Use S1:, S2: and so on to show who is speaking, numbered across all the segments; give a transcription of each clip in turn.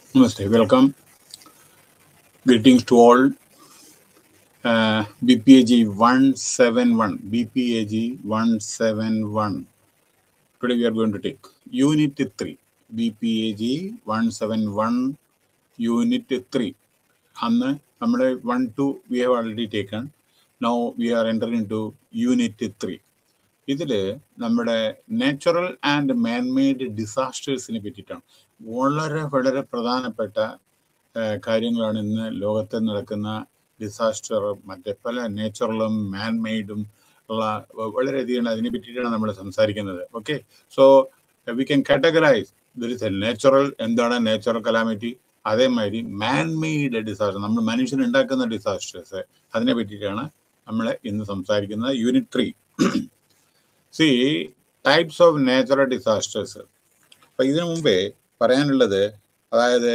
S1: Namaste, welcome. Greetings to all. Uh, BPAG 171. BPAG 171. Today we are going to take Unit 3. BPAG 171, Unit 3. അന്ന് നമ്മുടെ one two we have already taken now we are enter into unit three ഇതിൽ നമ്മുടെ natural and man-made ഡിസാസ്റ്റേഴ്സിനെ പറ്റിയിട്ടാണ് വളരെ വളരെ പ്രധാനപ്പെട്ട ആ, കാര്യങ്ങളാണ് ഇന്ന് ലോകത്ത് നടക്കുന്ന ഡിസാസ്റ്റർ മറ്റേ പല നേച്ചുറലും മാൻമെയ്ഡും ഉള്ള വ- വളരെയധികം അതിനെ പറ്റിയിട്ടാണ് നമ്മൾ സംസാരിക്കുന്നത് okay so we can categorise there is a natural എന്താണ് നാച്ചുറൽ കലാമിറ്റി അതേമാതിരി മാൻമെയ്ഡ് ഡിസാസ്റ്റർ നമ്മൾ മനുഷ്യൻ ഉണ്ടാക്കുന്ന ഡിസാസ്റ്റേഴ്സ് അതിനെ പറ്റിയിട്ടാണ് നമ്മൾ ഇന്ന് സംസാരിക്കുന്നത് unit three C types of natural disasters അപ്പൊ ഇതിനു മുമ്പേ പറയാനുള്ളത് അതായത്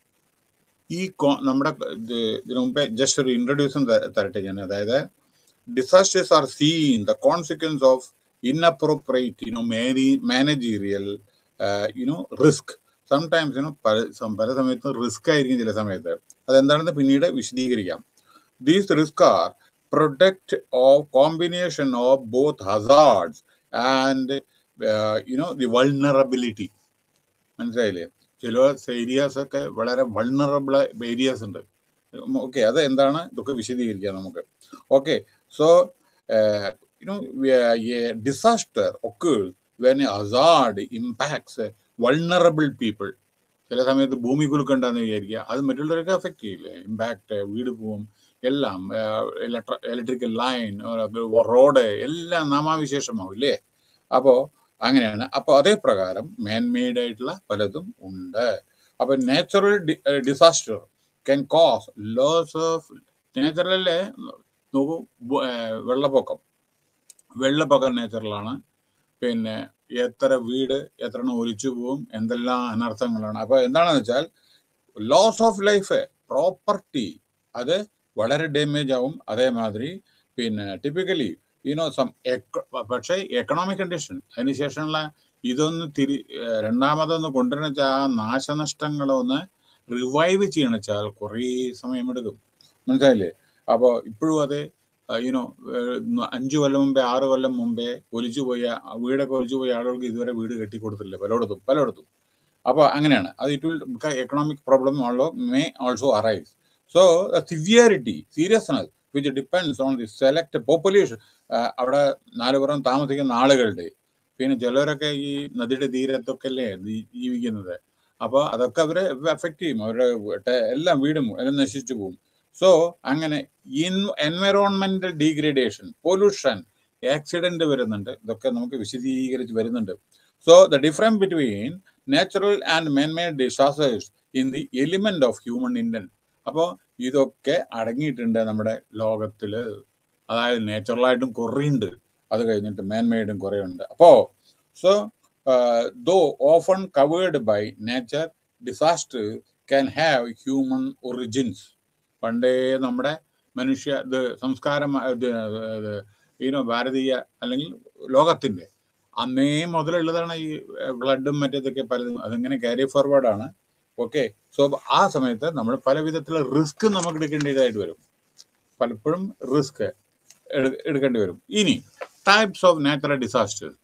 S1: ഈ കോ- നമ്മുടെ ഇത് ഇതിനു മുമ്പേ ജസ്റ്റ് ഒരു ഇൻട്രൊഡ്യൂഷൻ തരട്ടെ ഞാൻ അതായത് disasters are seen the consequence of inappropriate you know managerial you know risk sometimes you know പല സം- പല സമയത്തും റിസ്ക് ആയിരിക്കും ചില സമയത്ത് അതെന്താണെന്ന് പിന്നീട് വിശദീകരിക്കാം these risk are product of combination of both hazards and you know the vulnerability മനസ്സിലായില്ലേ ചില ഏരിയാസ് ഒക്കെ വളരെ വൾണറബിൾ ഏരിയാസ് ഉണ്ട് ഓക്കെ അത് എന്താണ് ഇതൊക്കെ വിശദീകരിക്കാം നമുക്ക് okay so you know disaster occurs when hazard impacts vulnerable people ചില സമയത്ത് ഭൂമി കുലുക്കണ്ടെന്ന് വിചാരിക്കുക അത് മറ്റുള്ളവരൊക്കെ അഫക്റ്റ് ചെയ്യില്ലേ ഇമ്പാക്ട് വീട് പോവും എല്ലാം ഇലക്ട്രിക്കൽ ലൈൻ റോഡ് എല്ലാം നാമാവിശേഷമാവും ഇല്ലേ അപ്പോ അങ്ങനെയാണ് അപ്പൊ അതേ പ്രകാരം മാൻമെയ്ഡ് ആയിട്ടുള്ള പലതും ഉണ്ട് അപ്പൊ natural disaster can cause loss of നാച്ചുറലിലെ നോക്കൂ ബു- ഏർ വെള്ളപ്പൊക്കം വെള്ളപ്പൊക്കം നാച്ചുറലാണ് പിന്നെ എത്ര വീട് എത്ര എണ്ണം ഒലിച്ചു പോവും എന്തെല്ലാം അനർത്ഥങ്ങളാണ് അപ്പൊ എന്താണെന്ന് വെച്ചാൽ ലോസ് ഓഫ് ലൈഫ് പ്രോപ്പർട്ടി അത് വളരെ ഡാമേജ് ആവും അതേമാതിരി പിന്നെ ടിപ്പിക്കലി യുനോ സം പക്ഷേ എക്കണോമിക് കണ്ടീഷൻ അതിനുശേഷമുള്ള ഇതൊന്ന് തിരി ഏർ രണ്ടാമതൊന്ന് കൊണ്ടുവരുന്ന വെച്ചാൽ ആ നാശനഷ്ടങ്ങളൊന്ന് റിവൈവ് ചെയ്യണം വെച്ചാൽ കുറേ സമയമെടുക്കും മനസ്സിലായില്ലേ അപ്പോൾ ഇപ്പോഴും അത് യുനോ അഞ്ചു കൊല്ലം മുമ്പേ ആറ് കൊല്ലം മുമ്പേ ഒലിച്ചു പോയ ആ വീടൊക്കെ ഒലിച്ചു പോയ ആളുകൾക്ക് ഇതുവരെ വീട് കെട്ടി കൊടുത്തില്ല പലയിടത്തും പലയിടത്തും അപ്പോൾ അങ്ങനെയാണ് അത് it will economic problem also may also arise so severity seriousness which depends on the select population അവിടെ നാലുപുറം താമസിക്കുന്ന ആളുകളുടെ പിന്നെ ചിലരൊക്കെ ഈ നദിയുടെ തീരത്തൊക്കെ അല്ലേ ജീ- ജീവിക്കുന്നത് അപ്പോൾ അതൊക്കെ അവരെ എഫക്ട് ചെയ്യും അവരുടെ വീട്ടെ- എല്ലാം വീടും എല്ലാം നശിച്ചു പോകും സോ അങ്ങനെ in environmental degradation pollution accident വരുന്നുണ്ട് ഇതൊക്കെ നമുക്ക് വിശദീകരിച്ച് വരുന്നുണ്ട് so the difference between natural and manmade disasters in the element of human intent അപ്പോൾ ഇതൊക്കെ അടങ്ങിയിട്ടുണ്ട് നമ്മുടെ ലോകത്തില് അതായത് നാച്ചുറലായിട്ടും കുറേ ഉണ്ട് അത് കഴിഞ്ഞിട്ട് മാൻമെയ്ഡും കുറേ ഉണ്ട് അപ്പോ so though often covered by nature disaster can have human origins പണ്ടേ നമ്മുടെ മനുഷ്യ ഇത് സംസ്കാരം ഇത് ഈനോ ഭാരതീയ അല്ലെങ്കിൽ ലോകത്തിന്റെ അന്നേ മുതലുള്ളതാണ് ഈ ബ്ലഡും മറ്റേതൊക്കെ പലതും അതിങ്ങനെ ക്യാരി ഫോർവേഡ് ആണ് ഓക്കെ സോ ആ സമയത്ത് നമ്മൾ പല വിധത്തിലുള്ള റിസ്ക് നമുക്ക് എടുക്കേണ്ടതായിട്ട് വരും പലപ്പോഴും റിസ്ക് എടുക്കേണ്ടി വരും ഇനി ടൈപ്സ് ഓഫ് നാച്ചുറൽ ഡിസാസ്റ്റേഴ്സ്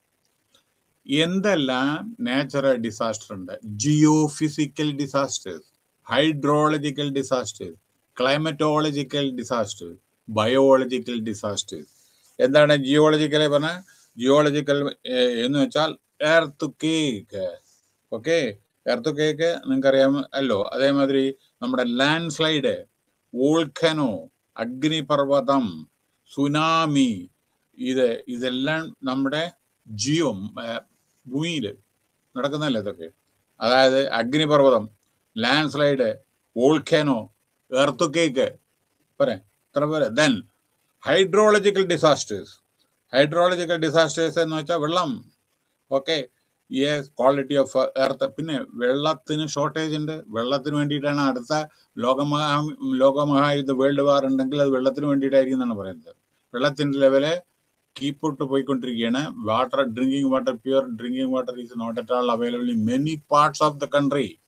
S1: എന്തെല്ലാം നാച്ചുറൽ ഡിസാസ്റ്റർ ഉണ്ട് geophysical disasters hydrological disasters climatological disasters biological disasters എന്താണ് ജിയോളജിക്കൽ പറഞ്ഞ ജിയോളജിക്കൽ എന്ന് വെച്ചാൽ earthquake okay earthquake നിങ്ങൾക്കറിയാം അല്ലോ അതേമാതിരി നമ്മുടെ ലാൻഡ് സ്ലൈഡ് വോൾക്കനോ അഗ്നിപർവ്വതം സുനാമി ഇത് ഇതെല്ലാം നമ്മുടെ ജിയോ ഭൂമിയിൽ നടക്കുന്നതല്ലേ ഇതൊക്കെ അതായത് അഗ്നിപർവ്വതം landslide volcano earthquake പോരെ ഇത്ര പോരെ then hydrological disasters hydrological disasters എന്ന് വെച്ചാൽ വെള്ളം okay yes quality of earth പിന്നെ വെള്ളത്തിന് ഷോർട്ടേജ് ഉണ്ട് വെള്ളത്തിന് വേണ്ടിയിട്ടാണ് അടുത്ത ലോകമഹാ ലോകമഹായുദ്ധ വേൾഡ് വാർ ഉണ്ടെങ്കിൽ അത് വെള്ളത്തിന് വേണ്ടിയിട്ടായിരിക്കും എന്നാണ് പറയുന്നത് വെള്ളത്തിന്റെ ലെവല് കീപ്പോട്ട് പോയിക്കൊണ്ടിരിക്കുകയാണ് water drinking water pure drinking water is not at all available in many parts of the country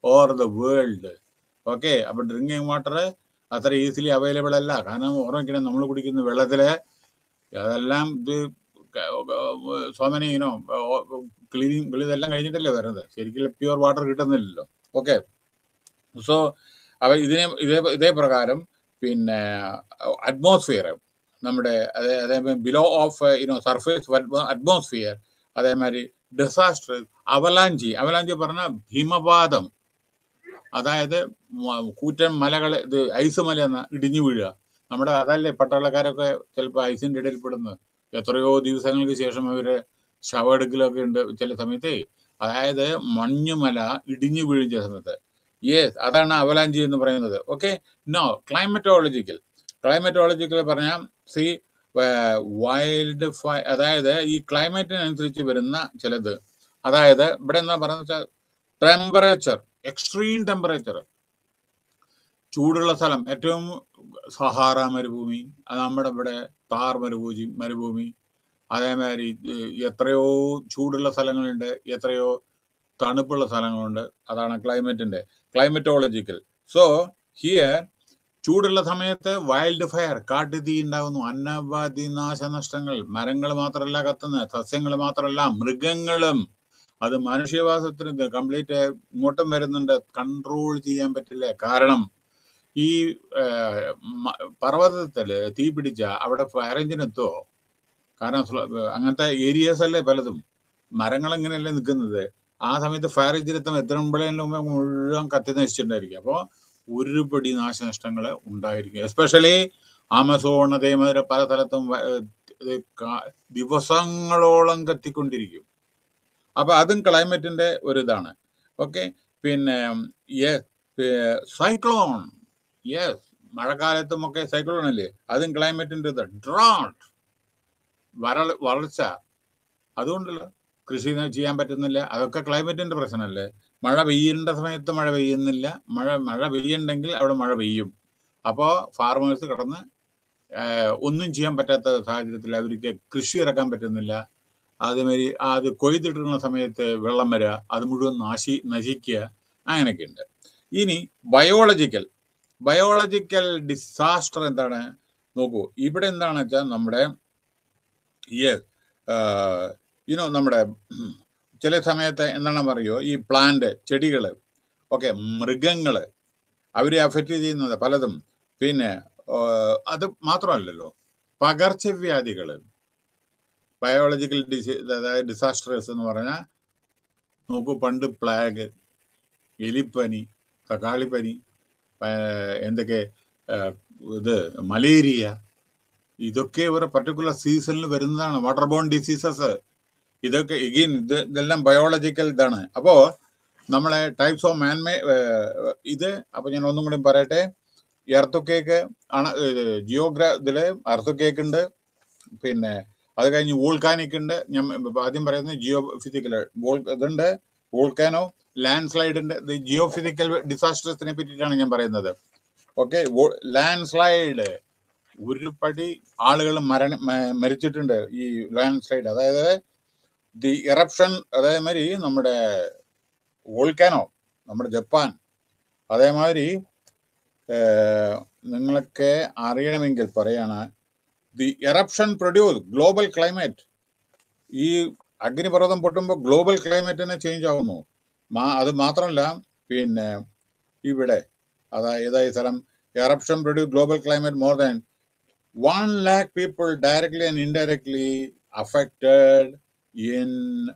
S1: or the world okay അപ്പൊ ഡ്രിങ്കിങ് വാട്ടർ അത്ര ഈസിലി അവൈലബിൾ അല്ല കാരണം ഓർമ്മിക്കണം നമ്മൾ കുടിക്കുന്ന വെള്ളത്തില് അതെല്ലാം ഇത് സോമനി ഇനോ ക്ലീനിങ് ഇതെല്ലാം കഴിഞ്ഞിട്ടല്ലേ വരുന്നത് ശരിക്കും പ്യുവർ വാട്ടർ കിട്ടുന്നില്ലല്ലോ ഓക്കെ സോ അവ ഇതിനെ ഇതേ ഇതേ പ്രകാരം പിന്നെ അറ്റ്മോസ്ഫിയർ നമ്മുടെ അതേ അതേമാതിരി below of you know surface atmosphere അതേമാതിരി ഡിസാസ്റ്റർ അവലാഞ്ചി അവലാഞ്ചി പറഞ്ഞാൽ ഹിമപാതം അതായത് മ- കൂറ്റൻ മലകൾ ഇത് ഐസ് മല എന്ന ഇടിഞ്ഞു വീഴുക നമ്മുടെ അതല്ലേ പട്ടാളക്കാരൊക്കെ ചിലപ്പോൾ ഐസിന്റെ ഇടയിൽ പെടുന്നത് എത്രയോ ദിവസങ്ങൾക്ക് ശേഷം അവര് ശവമെടുക്കലൊക്കെ ഉണ്ട് ചില സമയത്ത് അതായത് മഞ്ഞുമല ഇടിഞ്ഞു വീഴും ചില സമയത്ത് യെസ് അതാണ് അവലാഞ്ചി എന്ന് പറയുന്നത് ഓക്കെ നോ ക്ലൈമറ്റോളജിക്കൽ ക്ലൈമറ്റോളജിക്കൽ പറഞ്ഞാൽ സി വൈൽഡ് ഫയ അതായത് ഈ ക്ലൈമറ്റിനനുസരിച്ച് വരുന്ന ചിലത് അതായത് ഇവിടെ എന്താ പറയുന്നത് വെച്ചാൽ ടെമ്പറേച്ചർ എക്സ്ട്രീം ടെമ്പറേച്ചർ ചൂടുള്ള സ്ഥലം ഏറ്റവും സഹാറ മരുഭൂമി അത് നമ്മുടെ ഇവിടെ താർ മരുഭൂമി മരുഭൂമി അതേമാതിരി ഏഹ്, എത്രയോ ചൂടുള്ള സ്ഥലങ്ങളുണ്ട് എത്രയോ തണുപ്പുള്ള സ്ഥലങ്ങളുണ്ട് അതാണ് ക്ലൈമറ്റിന്റെ ക്ലൈമറ്റോളജിക്കൽ സോ ഹിയർ ചൂടുള്ള സമയത്ത് വൈൽഡ് ഫയർ കാട്ടുതീ ഉണ്ടാകുന്നു അന്നവാദി നാശനഷ്ടങ്ങൾ മരങ്ങൾ മാത്രമല്ല കത്തുന്നത് സസ്യങ്ങൾ മാത്രമല്ല മൃഗങ്ങളും അത് മനുഷ്യവാസത്തിന് കംപ്ലീറ്റ് ഇങ്ങോട്ടും വരുന്നുണ്ട് കൺട്രോൾ ചെയ്യാൻ പറ്റില്ല കാരണം ഈ ഏഹ്, മ- പർവ്വതത്തില് തീ പിടിച്ച അവിടെ ഫയർ എഞ്ചിൻ എത്തുമോ കാരണം സ്ല- അങ്ങനത്തെ ഏരിയാസ് അല്ലേ പലതും മരങ്ങൾ എങ്ങനെയല്ലേ നിൽക്കുന്നത് ആ സമയത്ത് ഫയർ എഞ്ചിൻ എത്തുമ്പോൾ എത്തുമ്പോഴേലും മുമ്പ് മുഴുവൻ കത്തി നശിച്ചിട്ടുണ്ടായിരിക്കും അപ്പോൾ ഒരുപടി നാശനഷ്ടങ്ങൾ ഉണ്ടായിരിക്കും എസ്പെഷ്യലി ആമസോൺ അതേമാതിരി പല സ്ഥലത്തും വ- ഏഹ് ഇത് കാ- ദിവസങ്ങളോളം കത്തിക്കൊണ്ടിരിക്കും അപ്പൊ അതും ക്ലൈമറ്റിന്റെ ഒരു ഇതാണ് ഓക്കെ പിന്നെ സൈക്ലോൺ യെസ് മഴക്കാലത്തും ഒക്കെ സൈക്ലോൺ അല്ലേ അതും ക്ലൈമറ്റിന്റെ ഇത് ഡ്രോട്ട് വരൾ വരൾച്ച അതുകൊണ്ടല്ലോ കൃഷി ന- ചെയ്യാൻ പറ്റുന്നില്ല അതൊക്കെ ക്ലൈമറ്റിന്റെ പ്രശ്നമല്ലേ മഴ പെയ്യേണ്ട സമയത്ത് മഴ പെയ്യുന്നില്ല മഴ മഴ പെയ്യണ്ടെങ്കിൽ അവിടെ മഴ പെയ്യും അപ്പോൾ ഫാർമേഴ്സ് കിടന്ന് ആഹ്, ഒന്നും ചെയ്യാൻ പറ്റാത്ത സാഹചര്യത്തിൽ അവർക്ക് കൃഷി ഇറക്കാൻ പറ്റുന്നില്ല അതേമാതിരി അത് കൊയ്തിടുന്ന സമയത്ത് വെള്ളം വരിക അത് മുഴുവൻ നാശി നശിക്കുക അങ്ങനെയൊക്കെ ഉണ്ട് ഇനി ബയോളജിക്കൽ ബയോളജിക്കൽ ഡിസാസ്റ്റർ എന്താണ് നോക്കൂ ഇവിടെ എന്താണെന്ന് വെച്ചാൽ നമ്മുടെ ഈ യുനോ നമ്മുടെ ഉം, ചില സമയത്ത് എന്താണ് പറയുമോ ഈ പ്ലാന്റ് ചെടികള് ഓക്കെ മൃഗങ്ങള് അവരെ അഫക്റ്റ് ചെയ്യുന്നത് പലതും പിന്നെ ആ, അത് മാത്രമല്ലല്ലോ പകർച്ചവ്യാധികള് ബയോളജിക്കൽ ഡിസീ അതായത് ഡിസാസ്റ്റേഴ്സ് എന്ന് പറഞ്ഞാൽ നോക്കൂ പണ്ട് പ്ലാഗ് എലിപ്പനി തക്കാളിപ്പനി ആ, എന്തൊക്കെ ആ, ഇത് മലേറിയ ഇതൊക്കെ ഒരു പർട്ടിക്കുലർ സീസണിൽ വരുന്നതാണ് വാട്ടർ ബോൺ ഡിസീസസ് ഇതൊക്കെ എഗെയിൻ ഇത് ഇതെല്ലാം ബയോളജിക്കൽ ഇതാണ് അപ്പോ നമ്മളെ ടൈപ്സ് ഓഫ് മാൻമേ ഇത് അപ്പൊ ഞാൻ ഒന്നും കൂടി പറയട്ടെ എർത്തുക്കേക്ക് ആണ് ജിയോഗ്രാ ഇതില് എർത്തുക്കേക്ക് ഉണ്ട് പിന്നെ അത് കഴിഞ്ഞ് വോൾക്കാനിക് ഉണ്ട് ഞാൻ ആദ്യം പറയുന്നത് ജിയോ ഫിസിക്കൽ ഇതുണ്ട് വോൾക്കാനോ ലാൻഡ് സ്ലൈഡ് ഉണ്ട് ഇത് ജിയോ ഫിസിക്കൽ ഡിസാസ്റ്റേഴ്സിനെ പറ്റിയിട്ടാണ് ഞാൻ പറയുന്നത് ഓക്കെ ലാൻഡ് സ്ലൈഡ് ഒരുപടി ആളുകൾ മരണ മ- മരിച്ചിട്ടുണ്ട് ഈ ലാൻഡ് സ്ലൈഡ് അതായത് ദി ഇറപ്ഷൻ അതേമാതിരി നമ്മുടെ വോൾക്കാനോ നമ്മുടെ ജപ്പാൻ അതേമാതിരി ഏഹ്, നിങ്ങളൊക്കെ അറിയണമെങ്കിൽ പറയാണ് the eruption produce global climate ഈ അഗ്നിപർവ്വതം പൊട്ടുമ്പോൾ ഗ്ലോബൽ ക്ലൈമറ്റിനെ ചേഞ്ച് ആവുന്നു മാ- അത് മാത്രമല്ല പിന്നെ ഇവിടെ അതായത് ഈ സ്ഥലം eruption produce global climate more than one lakh people directly and indirectly affected in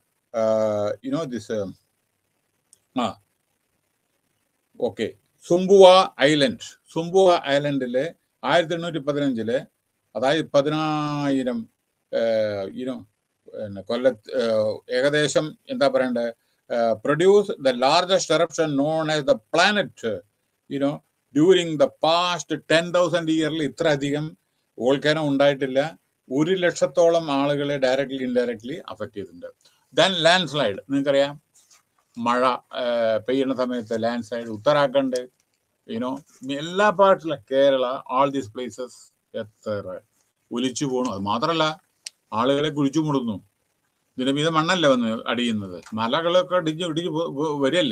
S1: you know this ആ ഓക്കെ സുംബുവ ഐലൻഡ് സുംബുവ ഐലൻഡില് ആയിരത്തി എണ്ണൂറ്റി പതിനഞ്ചില് അതായത് പതിനായിരം യുനോ പിന്നെ കൊല്ല ഏഹ്, ഏകദേശം എന്താ പറയണ്ടേ produce the largest eruption known as the planet you know during the past ten thousand ഇയറിൽ ഇത്ര അധികം വോൾക്കാനോ ഉണ്ടായിട്ടില്ല ഒരു ലക്ഷത്തോളം ആളുകളെ ഡയറക്ട്ലി ഇൻഡയറക്ട്ലി അഫക്ട് ചെയ്തിട്ടുണ്ട് ദെൻ ലാൻഡ് സ്ലൈഡ് നിങ്ങൾക്കറിയാം മഴ ഏഹ്, പെയ്യുന്ന സമയത്ത് ലാൻഡ് സ്ലൈഡ് ഉത്തരാഖണ്ഡ് യുനോ എല്ലാ പാർട്ടിലും കേരള ആൾ ദീസ് പ്ലേസസ് എത്ര ഒലിച്ചു പോണു അത് മാത്രമല്ല ആളുകളെ കുഴിച്ചു മുടുന്നു ഇതിന്റെ മീതെ മണ്ണല്ല വന്ന് അടിയുന്നത് മലകളൊക്കെ ഇടിഞ്ഞ് ഇടിഞ്ഞ് പോ- പോ- വരികയല്ലേ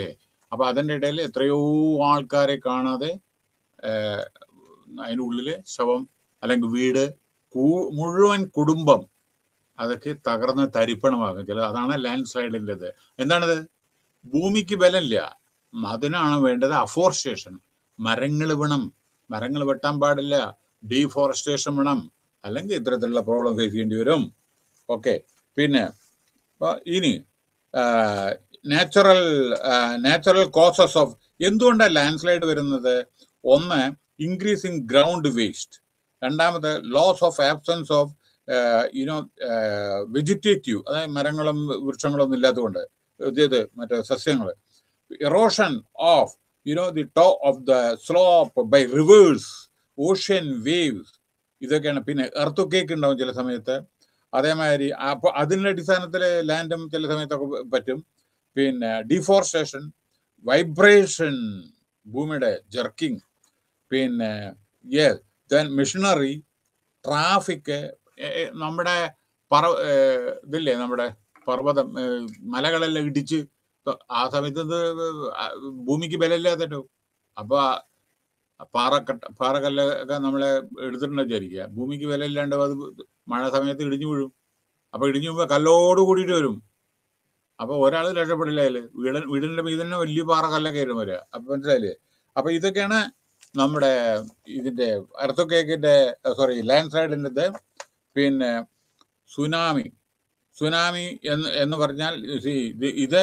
S1: അപ്പൊ അതിൻ്റെ ഇടയിൽ എത്രയോ ആൾക്കാരെ കാണാതെ ഏഹ്, അതിനുള്ളില് ശവം അല്ലെങ്കിൽ വീട് കൂ- മുഴുവൻ കുടുംബം അതൊക്കെ തകർന്ന് തരിപ്പണമാകും ചില അതാണ് ലാൻഡ് സ്ലൈഡിൻ്റെത് എന്താണിത് ഭൂമിക്ക് ബലമില്ല അതിനാണ് വേണ്ടത് അഫോറസ്റ്റേഷൻ മരങ്ങൾ വേണം മരങ്ങൾ വെട്ടാൻ പാടില്ല ഡീഫോറസ്റ്റേഷൻ വേണം അല്ലെങ്കിൽ ഇത്തരത്തിലുള്ള പ്രോബ്ലം ഫേസ് ചെയ്യേണ്ടി വരും ഓക്കെ പിന്നെ അപ്പൊ ഇനി നാച്ചുറൽ നാച്ചുറൽ കോസസ് ഓഫ് എന്തുകൊണ്ടാണ് ലാൻഡ് സ്ലൈഡ് വരുന്നത് ഒന്ന് ഇൻക്രീസിങ് ഗ്രൗണ്ട് വേസ്റ്റ് രണ്ടാമത് loss of absence of you know vegetative അതായത് മരങ്ങളും വൃക്ഷങ്ങളും ഒന്നും ഇല്ലാത്തതുകൊണ്ട് ഇത് മറ്റേ സസ്യങ്ങൾ erosion of you know the toe of the slope by rivers ocean waves ഇതൊക്കെയാണ് പിന്നെ എർത്ത് കേക്ക് ഉണ്ടാവും ചില സമയത്ത് അതേമാതിരി അപ്പൊ അതിന്റെ അടിസ്ഥാനത്തിൽ ലാൻഡും ചില സമയത്തൊക്കെ പറ്റും പിന്നെ ഡിഫോറസ്റ്റേഷൻ വൈബ്രേഷൻ ഭൂമിയുടെ ജർക്കിംഗ് പിന്നെ യെസ് ദെൻ മിഷനറി ട്രാഫിക് നമ്മുടെ പറ ഏഹ് ഇതില്ലേ നമ്മുടെ പർവ്വതം ഏഹ് മലകളെല്ലാം ഇടിച്ച് ത- ആ സമയത്ത് ഇത് ആ ഭൂമിക്ക് ബലമില്ലാത്തോ അപ്പൊ പാറക്കട്ട പാറക്കല്ലൊക്കെ നമ്മളെ എടുത്തിട്ടുണ്ട് വിചാരിക്കുക ഭൂമിക്ക് വിലയില്ലാണ്ട് അത് മഴ സമയത്ത് ഇടിഞ്ഞു വീഴും അപ്പൊ ഇടിഞ്ഞു വീഴുമ്പോ കല്ലോട് കൂടിയിട്ട് വരും അപ്പൊ ഒരാൾ രക്ഷപ്പെടില്ല അതില് വീട് വീടിന്റെ മീതെ തന്നെ വലിയ പാറക്കല്ലൊക്കെ ആയിരുന്നു വരിക അപ്പൊ മനസ്സിലായില്ലേ അപ്പൊ ഇതൊക്കെയാണ് നമ്മുടെ ഇതിന്റെ എർത്തുക്കേക്കിന്റെ സോറി ലാൻഡ് സ്ലൈഡിൻ്റെ പിന്നെ സുനാമി സുനാമി എന്ന് എന്ന് പറഞ്ഞാൽ see, ഇത് ഇത്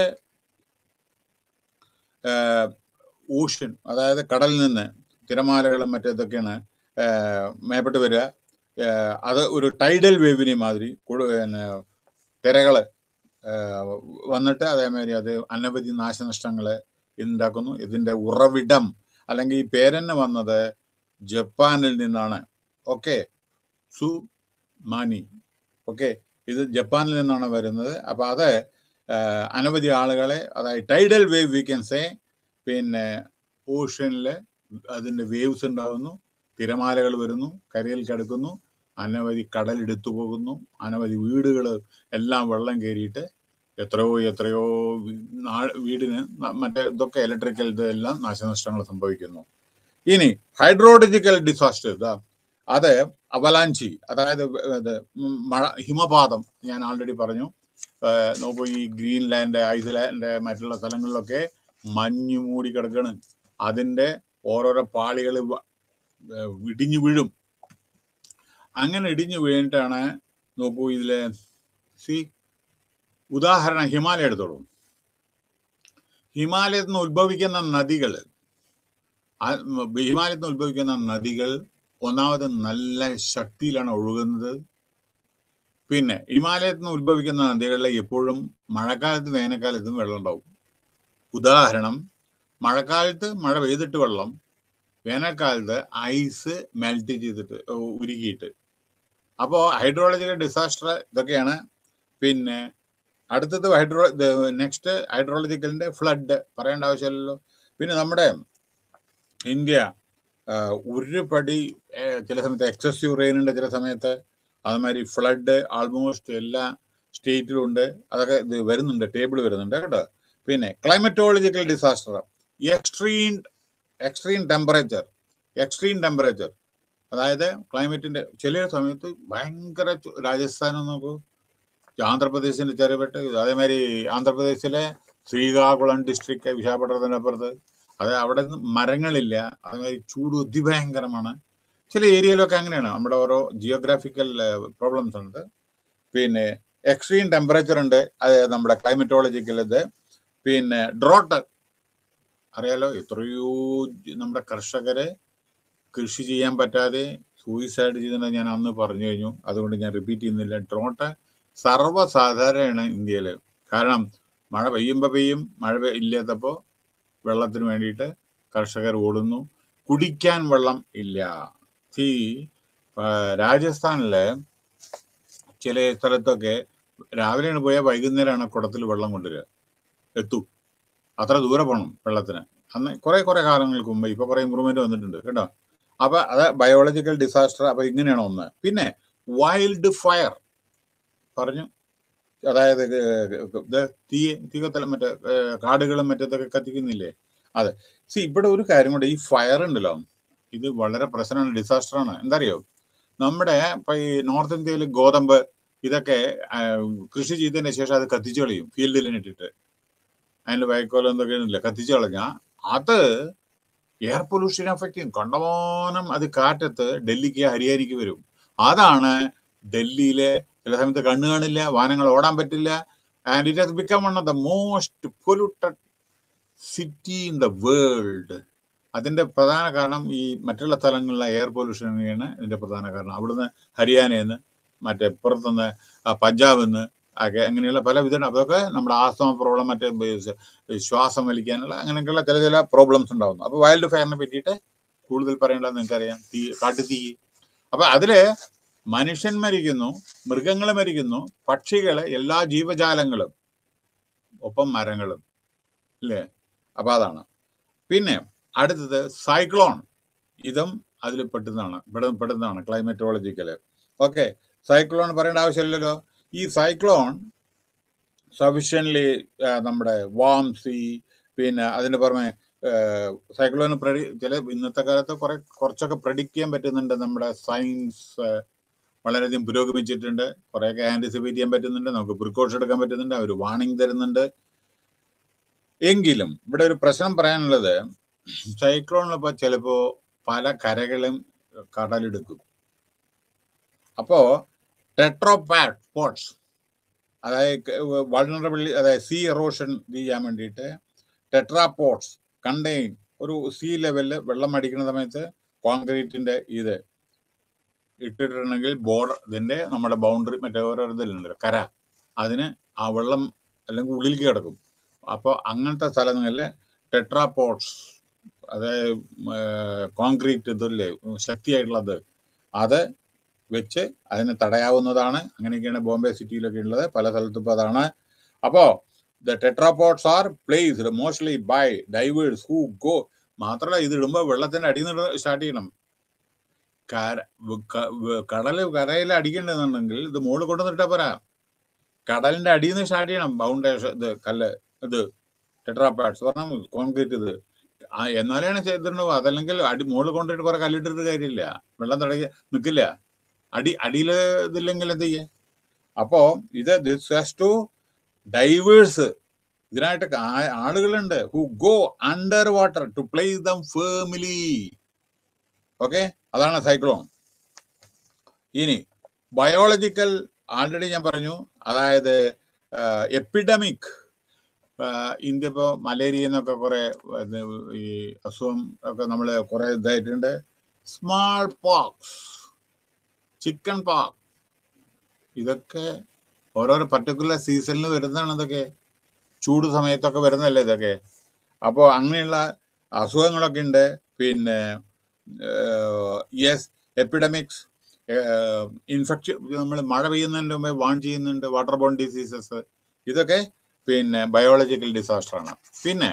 S1: ഓഷ്യൻ അതായത് കടലിൽ നിന്ന് തിരമാലകളും മറ്റേതൊക്കെയാണ് ആഹ് മേപ്പെട്ട് വരിക ആഹ് അത് ഒരു ടൈഡൽ വേവിനെ മാതിരി കൊടു- പിന്നെ തിരകള് ആഹ് വന്നിട്ട് അതേമാതിരി അത് അനവധി നാശനഷ്ടങ്ങള് ഉണ്ടാക്കുന്നു ഇതിന്റെ ഉറവിടം അല്ലെങ്കിൽ ഈ പേരെന്നെ വന്നത് ജപ്പാനിൽ നിന്നാണ് ഓക്കെ സു മാനി ഓക്കെ ഇത് ജപ്പാനിൽ നിന്നാണ് വരുന്നത് അപ്പൊ അത് ആഹ് അനവധി ആളുകളെ അതായത് tidal wave we can say പിന്നെ ഓഷ്യനില് അതിന്റെ വേവ്സ് ഉണ്ടാകുന്നു തിരമാലകൾ വരുന്നു കരയിൽ കിടക്കുന്നു അനവധി കടൽ എടുത്തു പോകുന്നു അനവധി വീടുകൾ എല്ലാം വെള്ളം കയറിയിട്ട് എത്രയോ എത്രയോ വീ- നാ- വീടിന് ന- മറ്റേ ഇതൊക്കെ ഇലക്ട്രിക്കൽ ഇതെല്ലാം നാശനഷ്ടങ്ങൾ സംഭവിക്കുന്നു ഇനി ഹൈഡ്രോളജിക്കൽ ഡിസാസ്റ്റർ ഇതാ അത് അവലാഞ്ചി അതായത് ഇത് മഴ ഹിമപാതം ഞാൻ ആൾറെഡി പറഞ്ഞു ഏഹ് നോക്കൂ ഈ ഗ്രീൻലാൻഡ് ഐസ്ലാൻഡ് മറ്റുള്ള സ്ഥലങ്ങളിലൊക്കെ മഞ്ഞ് മൂടി കിടക്കാണ് അതിന്റെ ഓരോരോ പാളികൾ ഇടിഞ്ഞു വീഴും അങ്ങനെ ഇടിഞ്ഞു വീണിട്ടാണ് നോക്കൂ ഇതിലെ സി ഉദാഹരണം ഹിമാലയം എടുത്തോളൂ ഹിമാലയത്തിൽ നിന്ന് ഉത്ഭവിക്കുന്ന നദികൾ ഹിമാലയത്തിൽ നിന്ന് ഉത്ഭവിക്കുന്ന നദികൾ ഒന്നാമത് നല്ല ശക്തിയിലാണ് ഒഴുകുന്നത് പിന്നെ ഹിമാലയത്തിൽ നിന്ന് ഉത്ഭവിക്കുന്ന നദികളിൽ എപ്പോഴും മഴക്കാലത്ത് വേനൽക്കാലത്തും വെള്ളം ഉണ്ടാവും ഉദാഹരണം മഴക്കാലത്ത് മഴ പെയ്തിട്ട് വെള്ളം വേനൽക്കാലത്ത് ഐസ് മെൽറ്റ് ചെയ്തിട്ട് ഓ, ഉരുകിയിട്ട് അപ്പോൾ ഹൈഡ്രോളജിക്കൽ ഡിസാസ്റ്റർ ഇതൊക്കെയാണ് പിന്നെ അടുത്തത് ഹൈഡ്രോ നെക്സ്റ്റ് ഹൈഡ്രോളജിക്കലിന്റെ ഫ്ലഡ് പറയേണ്ട ആവശ്യമില്ലല്ലോ പിന്നെ നമ്മുടെ ഇന്ത്യ ആ, ഒരു പടി ഏ, ചില സമയത്ത് എക്സസീവ് റെയിൻ ഉണ്ട് ചില സമയത്ത് അതുമാതിരി ഫ്ലഡ് ആൾമോസ്റ്റ് എല്ലാ സ്റ്റേറ്റിലും ഉണ്ട് അതൊക്കെ ഇത് വരുന്നുണ്ട് ടേബിൾ വരുന്നുണ്ട് കേട്ടോ പിന്നെ climatological disaster extreme extreme temperature extreme temperature അതായത് ക്ലൈമറ്റിന്റെ ചില സമയത്ത് ഭയങ്കര ചു- രാജസ്ഥാൻ നോക്കൂ ആന്ധ്രാപ്രദേശിന്റെ ചെറുപെട്ട് അതേമാതിരി ആന്ധ്രാപ്രദേശിലെ ശ്രീകാകുളം ഡിസ്ട്രിക്ട് വിശാഖപട്ടണത്തിന്റെ അപ്പുറത്ത് അത് അവിടെ നിന്ന് മരങ്ങളില്ല അതേമാതിരി ചൂട് അതിഭയങ്കരമാണ് ചില ഏരിയയിലൊക്കെ അങ്ങനെയാണ് നമ്മുടെ ഓരോ ജിയോഗ്രാഫിക്കൽ പ്രോബ്ലംസ് ഉണ്ട് പിന്നെ എക്സ്ട്രീം ടെമ്പറേച്ചർ ഉണ്ട് അത് നമ്മുടെ ക്ലൈമറ്റോളജിക്കൽ ഇത് പിന്നെ ഡ്രോട്ട് അറിയാലോ എത്രയോ ജ- നമ്മുടെ കർഷകരെ കൃഷി ചെയ്യാൻ പറ്റാതെ സൂയിസൈഡ് ചെയ്തിട്ടുണ്ട് ഞാൻ അന്ന് പറഞ്ഞു കഴിഞ്ഞു അതുകൊണ്ട് ഞാൻ റിപ്പീറ്റ് ചെയ്യുന്നില്ല ഡ്രോട്ട് സർവ്വസാധാരണയാണ് ഇന്ത്യയിൽ കാരണം മഴ പെയ്യുമ്പോൾ പെയ്യും മഴ പെയ്- ഇല്ലാത്തപ്പോൾ വെള്ളത്തിന് വേണ്ടിയിട്ട് കർഷകർ ഓടുന്നു കുടിക്കാൻ വെള്ളം ഇല്ല ഈ ആ, രാജസ്ഥാനിലെ ചില സ്ഥലത്തൊക്കെ രാവിലെയാണ് പോയാൽ വൈകുന്നേരമാണ് കുടത്തിൽ വെള്ളം കൊണ്ടുവരിക എത്തും അത്ര ദൂരെ പോകണം വെള്ളത്തിന് അന്ന് കുറെ കുറെ കാലങ്ങൾക്ക് മുമ്പ് ഇപ്പൊ കുറെ ഇമ്പ്രൂവ്മെന്റ് വന്നിട്ടുണ്ട് കേട്ടോ അപ്പൊ അത് ബയോളജിക്കൽ ഡിസാസ്റ്റർ അപ്പൊ ഇങ്ങനെയാണ് ഒന്ന് പിന്നെ വൈൽഡ് ഫയർ പറഞ്ഞു അതായത് ഇത് തീ തീ കത്തല മറ്റേ ഏഹ്, കാടുകളും മറ്റേതൊക്കെ കത്തിക്കുന്നില്ലേ അതെ സി ഇവിടെ ഒരു കാര്യം കൂടെ ഈ ഫയർ ഉണ്ടല്ലോ ഇത് വളരെ പ്രശ്നമാണ് ഡിസാസ്റ്റർ ആണ് എന്താ അറിയോ നമ്മുടെ ഇപ്പൊ ഈ നോർത്ത് ഇന്ത്യയിൽ ഗോതമ്പ് ഇതൊക്കെ ആ, കൃഷി ചെയ്തതിന് ശേഷം അത് കത്തിച്ചു കളയും ഫീൽഡിൽ ഇട്ടിട്ട് അതിന്റെ വൈക്കോലം എന്തൊക്കെ ഇല്ല കത്തിച്ചു കളഞ്ഞാൽ അത് എയർ പൊല്യൂഷൻ എഫക്ട് ചെയ്യും കണ്ടമാനം അത് കാറ്റത്ത് ഡൽഹിക്ക് ഹരിയാരിക്ക് വരും അതാണ് ഡൽഹിയിലെ ചില സമയത്ത് കണ്ണു കാണില്ല വാഹനങ്ങൾ ഓടാൻ പറ്റില്ല and it has become one of the most polluted city in the world അതിന്റെ പ്രധാന കാരണം ഈ മറ്റുള്ള സ്ഥലങ്ങളിലെ എയർ പൊല്യൂഷൻ തന്നെയാണ് ഇതിന്റെ പ്രധാന കാരണം അവിടുന്ന് ഹരിയാനയിൽ നിന്ന് മറ്റേ പുറത്തുനിന്ന് ആ, പഞ്ചാബിൽ നിന്ന് ഒക്കെ അങ്ങനെയുള്ള പല വിധ അതൊക്കെ നമ്മുടെ ആസ്തമ പ്രോബ്ലം മറ്റേ ബ- ശ്വാസം വലിക്കാനുള്ള അങ്ങനെയൊക്കെയുള്ള ചില ചില പ്രോബ്ലംസ് ഉണ്ടാവുന്നു അപ്പൊ വൈൽഡ് ഫയറിനെ പറ്റിയിട്ട് കൂടുതൽ പറയേണ്ടത് നിങ്ങൾക്കറിയാം തീ കാട്ടുതീ അപ്പൊ അതില് മനുഷ്യൻ മരിക്കുന്നു മൃഗങ്ങൾ മരിക്കുന്നു പക്ഷികള് എല്ലാ ജീവജാലങ്ങളും ഒപ്പം മരങ്ങളും ഇല്ലേ അപ്പൊ അതാണ് പിന്നെ അടുത്തത് സൈക്ലോൺ ഇതും അതിൽ പെട്ടുന്നതാണ് ഇവിടെ പെടുന്നതാണ് ക്ലൈമറ്റോളജിക്കല് ഓക്കെ സൈക്ലോൺ പറയേണ്ട ആവശ്യമില്ലല്ലോ ഈ സൈക്ലോൺ സഫിഷ്യൻലി നമ്മുടെ വാം സീ പിന്നെ അതിന്റെ പുറമെ സൈക്ലോൺ പ്രഡി ചില ഇന്നത്തെ കാലത്ത് കുറെ കുറച്ചൊക്കെ പ്രഡിക്റ്റ് ചെയ്യാൻ പറ്റുന്നുണ്ട് നമ്മുടെ സയൻസ് വളരെയധികം പുരോഗമിച്ചിട്ടുണ്ട് കുറെയൊക്കെ ആന്റിസിപ്പേറ്റ് ചെയ്യാൻ പറ്റുന്നുണ്ട് നമുക്ക് പ്രിക്കോഷൻ എടുക്കാൻ പറ്റുന്നുണ്ട് അവർ വാണിംഗ് തരുന്നുണ്ട് എങ്കിലും ഇവിടെ ഒരു പ്രശ്നം പറയാനുള്ളത് സൈക്ലോണിലിപ്പോ ചിലപ്പോ പല കരകളും കടലെടുക്കും അപ്പോ ടെട്രോപാഡ് സ്പോട്സ് അതായത് വൾണറബിളി അതായത് സീ എറോഷൻ ചെയ്യാൻ വേണ്ടിയിട്ട് ടെട്രാപോട്സ് കണ്ടെയ്ൻ ഒരു സീ ലെവലിൽ വെള്ളം അടിക്കുന്ന സമയത്ത് കോൺക്രീറ്റിന്റെ ഇത് ഇട്ടിട്ടുണ്ടെങ്കിൽ ബോർഡർ ഇതിന്റെ നമ്മുടെ ബൗണ്ടറി മറ്റേ ഓരോ ഇതിലുണ്ടല്ലോ കര അതിന് ആ വെള്ളം അല്ലെങ്കിൽ ഉള്ളിലേക്ക് കിടക്കും അപ്പോൾ അങ്ങനത്തെ സ്ഥലങ്ങളിൽ ടെട്രാപോട്സ് അതായത് കോൺക്രീറ്റ് ഇതില്ലേ ശക്തിയായിട്ടുള്ളത് അത് വെച്ച് അതിനെ തടയാവുന്നതാണ് അങ്ങനെയൊക്കെയാണ് ബോംബെ സിറ്റിയിലൊക്കെ ഉള്ളത് പല സ്ഥലത്തും ഇപ്പോൾ അതാണ് അപ്പോ the tetrapods are placed mostly by divers who go മാത്രമല്ല ഇത് ഇടുമ്പോൾ വെള്ളത്തിന്റെ അടിയിൽ നിന്ന് സ്റ്റാർട്ട് ചെയ്യണം കര ക- വ- കടല് കരയിൽ അടിക്കേണ്ടതുണ്ടെങ്കിൽ ഇത് മുകളിൽ കൊണ്ടുവന്നിട്ടാ പോരാ കടലിന്റെ അടിയിൽ നിന്ന് സ്റ്റാർട്ട് ചെയ്യണം ബൗണ്ടേഷൻ ഇത് കല്ല് ഇത് ടെട്രാപാഡ്സ് പറഞ്ഞാൽ കോൺക്രീറ്റ് ഇത് ആ എന്നാലാണ് ചെയ്തിട്ടുണ്ടാവും അതല്ലെങ്കിൽ അടി മുകളിൽ കൊണ്ടിട്ട് കുറെ കല്ലിട്ടിട്ട് കാര്യമില്ല വെള്ളം തടയ നിൽക്കില്ല അടി അടിയിൽ ഇതില്ലെങ്കിൽ എന്ത് ചെയ്യേ അപ്പോ ഇത് ദിസ് ഹാസ് ടു ഡൈവേഴ്സ് ഇതിനായിട്ട് ആ- ആളുകളുണ്ട് who go under water to place them family okay അതാണ് സൈക്ലോൺ ഇനി ബയോളജിക്കൽ ആൾറെഡി ഞാൻ പറഞ്ഞു അതായത് എപ്പിഡമിക് ഇന്ത്യ ഇപ്പോൾ മലേറിയ എന്നൊക്കെ കുറെ ഇത് ഈ അസുഖം ഒക്കെ നമ്മൾ കുറെ ഇതായിട്ടുണ്ട് സ്മാൾ പോക്സ് ചിക്കൻ പോക്സ് ഇതൊക്കെ ഓരോരോ പർട്ടിക്കുലർ സീസണിൽ വരുന്നതാണ് ഇതൊക്കെ ചൂട് സമയത്തൊക്കെ വരുന്നതല്ലേ ഇതൊക്കെ അപ്പോൾ അങ്ങനെയുള്ള അസുഖങ്ങളൊക്കെ ഉണ്ട് പിന്നെ യെസ് എപ്പിഡമിക്സ് ഇൻഫെക്ഷൻ നമ്മൾ മഴ പെയ്യുന്നതിന് മുമ്പേ വാൺ ചെയ്യുന്നുണ്ട് വാട്ടർ ബോൺ ഡിസീസസ് ഇതൊക്കെ പിന്നെ ബയോളജിക്കൽ ഡിസാസ്റ്റർ ആണ് പിന്നെ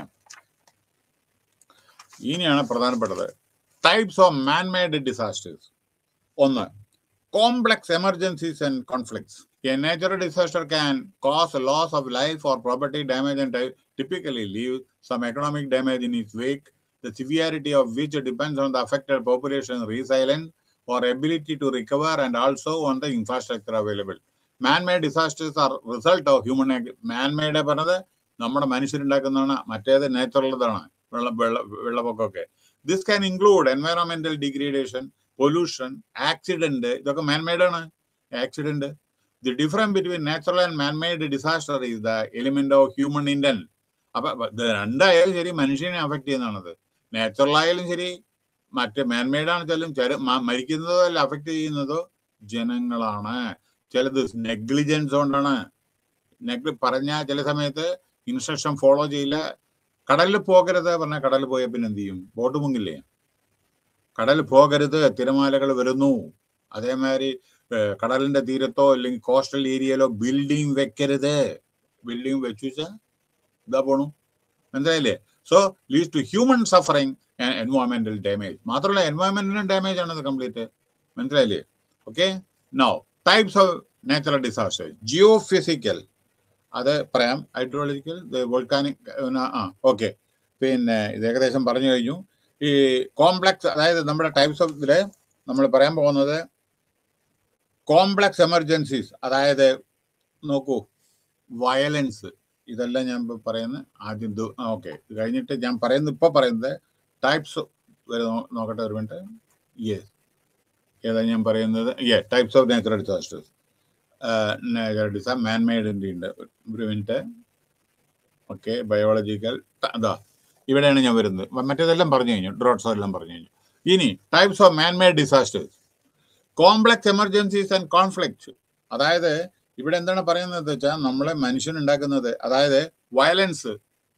S1: ഇനിയാണ് പ്രധാനപ്പെട്ടത് ടൈപ്സ് ഓഫ് മാൻമെയ്ഡ് ഡിസാസ്റ്റേഴ്സ് ഒന്ന് complex emergencies and conflicts a natural disaster can cause a loss of life or property damage and ty- typically leave some economic damage in its wake, the severity of which depends on the affected population's resilience or ability to recover and also on the infrastructure available. Man-made disasters are result of human act. Man-made പറഞ്ഞത് നമ്മുടെ മനുഷ്യരുണ്ടാക്കുന്നതാണ് മറ്റേത് നാച്ചുറലതാണ് വെള്ള വെള്ള വെള്ളപ്പൊക്കമൊക്കെ this can include environmental degradation pollution accident ഇതൊക്കെ manmade ആണ് accident the difference between natural and manmade disaster is the element of human intent അപ്പൊ ഇത് രണ്ടായാലും ശരി മനുഷ്യനെ അഫക്ട് ചെയ്യുന്നതാണത് നാച്ചുറൽ ആയാലും ശരി മറ്റ് മാൻമെയ്ഡ് ആണെച്ചാലും ചില മ- മരിക്കുന്നതോ അല്ല അഫക്ട് ചെയ്യുന്നതോ ജനങ്ങളാണ് ചിലത് നെഗ്ലിജൻസ് കൊണ്ടാണ് നെഗ്ലി പറഞ്ഞ ചില സമയത്ത് ഇൻസ്ട്രക്ഷൻ ഫോളോ ചെയ്യില്ല കടലിൽ പോകരുത് പറഞ്ഞാൽ കടലിൽ പോയ പിന്നെ എന്ത് ചെയ്യും ബോട്ട് മുങ്ങില്ലേ കടലിൽ പോകരുത് തിരമാലകൾ വരുന്നു അതേമാതിരി ഏഹ്, കടലിന്റെ തീരത്തോ അല്ലെങ്കിൽ കോസ്റ്റൽ ഏരിയയിലോ ബിൽഡിംഗ് വെക്കരുത് ബിൽഡിംഗ് വെച്ചു വെച്ചാൽ ഇതാ പോണു മനസ്സിലായില്ലേ so leads to human suffering and എൻവയോൺമെന്റൽ ഡാമേജ് മാത്രമല്ല എൻവയോൺമെന്റിനും ഡാമേജ് ആണ് ഇത് കംപ്ലീറ്റ് മനസ്സിലായില്ലേ okay no types of natural disaster geophysical അത് പറയാം ഹൈഡ്രോളജിക്കൽ വോൾക്കാനിക് ആ ഓക്കെ പിന്നെ ഇത് ഏകദേശം പറഞ്ഞു കഴിഞ്ഞു ഈ കോംപ്ലക്സ് അതായത് നമ്മുടെ ടൈപ്സ് ഓഫ് ഇതിൽ നമ്മൾ പറയാൻ പോകുന്നത് കോംപ്ലക്സ് എമർജൻസീസ് അതായത് നോക്കൂ വയലൻസ് ഇതെല്ലാം ഞാൻ ഇപ്പൊ പറയുന്നത് ആദ്യം ഓക്കെ ഇത് കഴിഞ്ഞിട്ട് ഞാൻ പറയുന്നത് ഇപ്പൊ പറയുന്നത് ടൈപ്സ് വരെ നോ- നോക്കട്ടെ ഒരു മിനിറ്റ് യെസ് ഏതാ ഞാൻ പറയുന്നത് യെ types of natural disasters natural ഡിസാ മാൻ മെയ്ഡിൻ്റെ ഉണ്ട് ഒരു മിനിറ്റ് ഓക്കെ ബയോളജിക്കൽ അതാ ഇവിടെയാണ് ഞാൻ വരുന്നത് മ- മറ്റേതെല്ലാം പറഞ്ഞു കഴിഞ്ഞു ഡ്രോട്ട്സ് എല്ലാം പറഞ്ഞു കഴിഞ്ഞു ഇനി types of man made disasters complex emergencies and conflicts അതായത് ഇവിടെ എന്താണ് പറയുന്നത് വെച്ചാൽ നമ്മളെ മനുഷ്യൻ ഉണ്ടാക്കുന്നത് അതായത് വയലൻസ്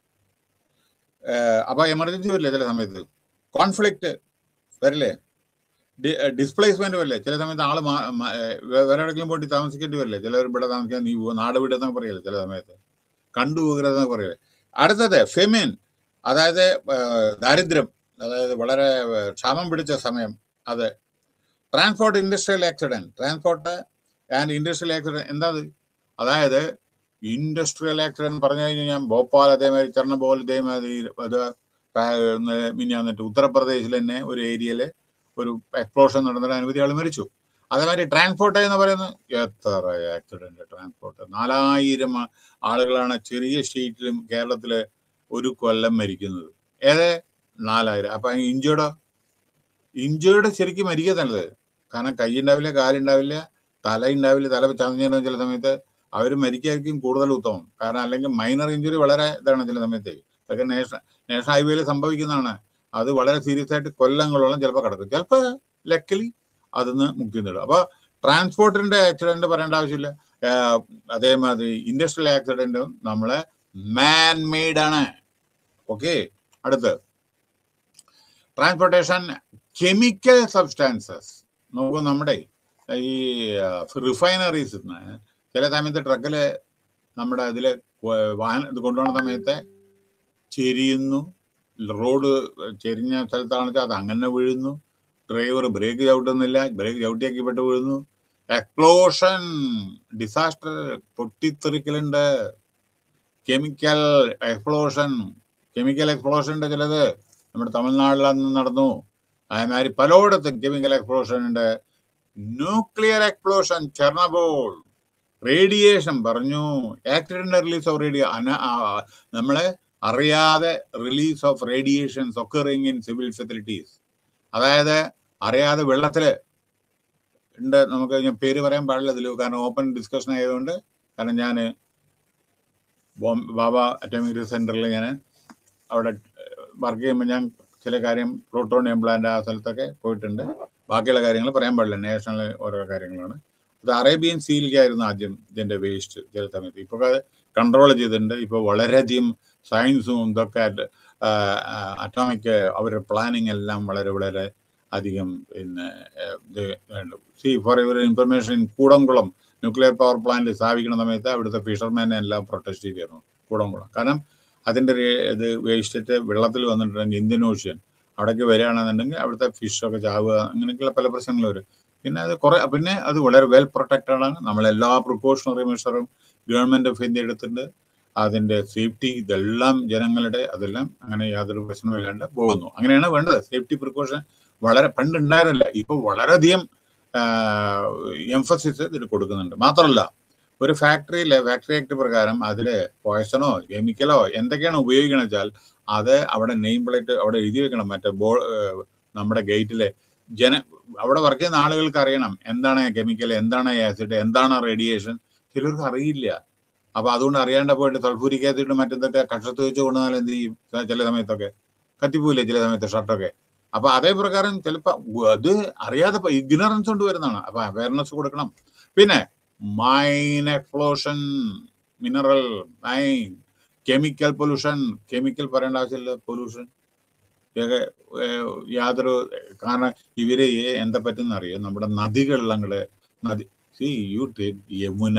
S1: അപ്പൊ എമർജൻസി വരില്ലേ ചില സമയത്ത് കോൺഫ്ലിക്റ്റ് വരില്ലേ ഡിസ്പ്ലേസ്മെന്റ് വരില്ലേ ചില സമയത്ത് ആള് മാ- മാ- ഏഹ് വേ- വേറെ എവിടെയെങ്കിലും പോയിട്ട് താമസിക്കേണ്ടി വരില്ലേ ചിലവർ ഇവിടെ താമസിക്കാൻ നീ പോവുക നാട് വിടുന്നൊക്കെ പറയല്ലേ ചില സമയത്ത് കണ്ടുപോകരുതെന്നൊക്കെ പറയല്ലേ അടുത്തത് ഫെമിൻ അതായത് ഏഹ് ദാരിദ്ര്യം അതായത് വളരെ ഏഹ് ക്ഷാമം പിടിച്ച സമയം അത് transport industrial accident transport and industrial accident എന്താ അത് അതായത് ഇൻഡസ്ട്രിയൽ ആക്സിഡന്റ് പറഞ്ഞു കഴിഞ്ഞാൽ ഞാൻ ഭോപ്പാൽ അതേമാതിരി ചെർണബോൽ ഇതേമാതിരി അത് മിനിഞ്ഞാന്നിട്ട് ഉത്തർപ്രദേശിൽ തന്നെ ഒരു ഏരിയയില് ഒരു എക്സ്പ്ലോഷൻ നടന്നിട്ട് അനവധി ആൾ മരിച്ചു അതേമാതിരി ട്രാൻസ്പോർട്ട് എന്ന് പറയുന്നത് എത്ര ആക്സിഡന്റ് ട്രാൻസ്പോർട്ട് നാലായിരം ആ- ആളുകളാണ് ചെറിയ സ്റ്റേറ്റിലും കേരളത്തില് ഒരു കൊല്ലം മരിക്കുന്നത് ഏത് നാലായിരം അപ്പൊ ഇഞ്ചേർഡോ ഇഞ്ചേർഡ് ശരിക്കും മരിക്കുക നല്ലത് കാരണം കൈ ഉണ്ടാവില്ല കാലുണ്ടാവില്ല തല ഉണ്ടാവില്ല തല ചതഞ്ഞ ചില സമയത്ത് അവർ മരിക്കായിരിക്കും കൂടുതൽ ഉത്തമം കാരണം അല്ലെങ്കിൽ മൈനർ ഇഞ്ചുറി വളരെ ഇതാണ് ചില സമയത്ത് ഇതൊക്കെ നേഷണൽ നാഷണൽ ഹൈവേയിൽ സംഭവിക്കുന്നതാണ് അത് വളരെ സീരിയസ് ആയിട്ട് കൊല്ലങ്ങളോളം ചിലപ്പോൾ കിടക്കും ചിലപ്പോൾ ലക്കലി അതിന്ന് മുക്തി നേടും അപ്പൊ ട്രാൻസ്പോർട്ടിന്റെ ആക്സിഡന്റ് പറയേണ്ട ആവശ്യമില്ല ആഹ് അതേമാതിരി ഇൻഡസ്ട്രിയൽ ആക്സിഡന്റും നമ്മളെ മാൻ മെയ്ഡ് ആണ് ഓക്കെ അടുത്ത് ട്രാൻസ്പോർട്ടേഷൻ കെമിക്കൽ സബ്സ്റ്റാൻസസ് നോക്കൂ നമ്മുടെ ഈ റിഫൈനറീസ് ചില സമയത്ത് ട്രക്കില് നമ്മുടെ ഇതില് വ- വാഹനം ഇത് കൊണ്ടുപോകുന്ന സമയത്ത് ചെരിയുന്നു റോഡ് ചെരിഞ്ഞ സ്ഥലത്താണെന്ന് വെച്ചാൽ അത് അങ്ങനെ വീഴുന്നു ഡ്രൈവർ ബ്രേക്ക് ചവിട്ടുന്നില്ല ബ്രേക്ക് ചവിട്ടിയാക്കി പെട്ട് വീഴുന്നു എക്സ്പ്ലോഷൻ ഡിസാസ്റ്റർ പൊട്ടിത്തെറിക്കലുണ്ട് കെമിക്കൽ എക്സ്പ്ലോഷൻ കെമിക്കൽ എക്സ്പ്ലോഷൻ ഉണ്ട് ചിലത് നമ്മുടെ തമിഴ്നാട്ടിൽ അന്ന് നടന്നു അതേമാതിരി പലയിടത്തും കെമിക്കൽ എക്സ്പ്ലോഷൻ ഉണ്ട് ന്യൂക്ലിയർ എക്സ്പ്ലോഷൻ ചെർണബോൾ റേഡിയേഷൻ പറഞ്ഞു ആക്സിഡന്റ് റിലീസ് ഓഫ് റേഡിയോ നമ്മളെ അറിയാതെ release of radiations occurring in civil facilities അതായത് അറിയാതെ വെള്ളത്തില് ഉണ്ട് നമുക്ക് ഞാൻ പേര് പറയാൻ പാടില്ല ഇതിൽ കാരണം ഓപ്പൺ ഡിസ്കഷൻ ആയതുകൊണ്ട് കാരണം ഞാൻ ബാബ അറ്റോമിക് സെന്ററിൽ ഞാൻ അവിടെ വർക്ക് ചെയ്യുമ്പോൾ ഞാൻ ചില കാര്യം പ്ലൂട്ടോണിയം പ്ലാന്റ് ആ സ്ഥലത്തൊക്കെ പോയിട്ടുണ്ട് ബാക്കിയുള്ള കാര്യങ്ങൾ പറയാൻ പാടില്ല നാഷണൽ ഓരോ കാര്യങ്ങളാണ് ഇത് അറേബ്യൻ സീലിക്കായിരുന്നു ആദ്യം ഇതിന്റെ വേസ്റ്റ് ചില സമയത്ത് ഇപ്പൊ കൺട്രോൾ ചെയ്തിട്ടുണ്ട് ഇപ്പോൾ വളരെയധികം സയൻസും ഇതൊക്കെ അറ്റോമിക് അവരുടെ പ്ലാനിങ് എല്ലാം വളരെ വളരെ അധികം പിന്നെ ഏഹ്, ഇത് സി ഫോർ ഇവർ information Kudankulam nuclear power plant സ്ഥാപിക്കുന്ന സമയത്ത് അവിടുത്തെ ഫിഷർമാനെ എല്ലാം പ്രൊട്ടസ്റ്റ് ചെയ്തിരുന്നു കൂടംകുളം കാരണം അതിന്റെ ഒരു ഇത് വേസ്റ്റ് വെള്ളത്തിൽ വന്നിട്ടുണ്ടെങ്കിൽ ഇന്ത്യൻ ഓഷ്യൻ അവിടേക്ക് വരികയാണെന്നുണ്ടെങ്കിൽ അവിടുത്തെ ഫിഷൊക്കെ ചാവുക അങ്ങനെയൊക്കെയുള്ള പല പ്രശ്നങ്ങളും വരും പിന്നെ അത് കുറെ പിന്നെ അത് വളരെ വെൽ പ്രൊട്ടക്റ്റഡ് ആണ് നമ്മളെല്ലാ പ്രിക്കോഷണറി മെഷറും ഗവൺമെന്റ് ഓഫ് ഇന്ത്യ എടുത്തിട്ടുണ്ട് അതിന്റെ സേഫ്റ്റി ഇതെല്ലാം ജനങ്ങളുടെ അതെല്ലാം അങ്ങനെ യാതൊരു പ്രശ്നമില്ലാണ്ട് പോകുന്നു അങ്ങനെയാണ് വേണ്ടത് സേഫ്റ്റി പ്രിക്കോഷൻ വളരെ പണ്ട് ഉണ്ടായിരുന്നില്ല ഇപ്പൊ വളരെയധികം എംഫസിസ് ഇതിൽ കൊടുക്കുന്നുണ്ട് മാത്രമല്ല ഒരു ഫാക്ടറിയിലെ ഫാക്ടറി ആക്ട് പ്രകാരം അതില് പോയ്സണോ കെമിക്കലോ എന്തൊക്കെയാണ് ഉപയോഗിക്കണമെന്ന് വെച്ചാൽ അത് അവിടെ നെയിം പ്ലേറ്റ് അവിടെ എഴുതി വെക്കണം മറ്റേ ബോൾ നമ്മുടെ ഗേറ്റിലെ ജന അവിടെ വർക്ക് ചെയ്യുന്ന ആളുകൾക്ക് അറിയണം എന്താണ് കെമിക്കൽ എന്താണ് ആസിഡ് എന്താണ് റേഡിയേഷൻ ചിലർക്ക് അറിയില്ല അപ്പൊ അതുകൊണ്ട് അറിയാണ്ട് പോയിട്ട് സൾഫൂരിക് ആസിഡ് മറ്റെന്തൊക്കെ കക്ഷത്ത് വെച്ച് കൊണ്ടുവന്നാൽ എന്ത് ചെയ്യും ച- ചില സമയത്തൊക്കെ കത്തിപ്പോയില്ലേ ചില സമയത്ത് ഷർട്ടൊക്കെ അപ്പൊ അതേ പ്രകാരം ചിലപ്പോ അത് അറിയാതെ ഇഗ്നറൻസ് കൊണ്ട് വരുന്നതാണ് അപ്പൊ അവയർനെസ് കൊടുക്കണം പിന്നെ mine explosion mineral mine chemical pollution chemical പറയേണ്ട ആവശ്യമില്ല പൊല്യൂഷൻ ഇതൊക്കെ ഏഹ്, യാതൊരു കാരണം ഇവര് എന്താ പറ്റുന്ന അറിയോ നമ്മുടെ നദികളിൽ അങ്ങട് നദി see you take Yamuna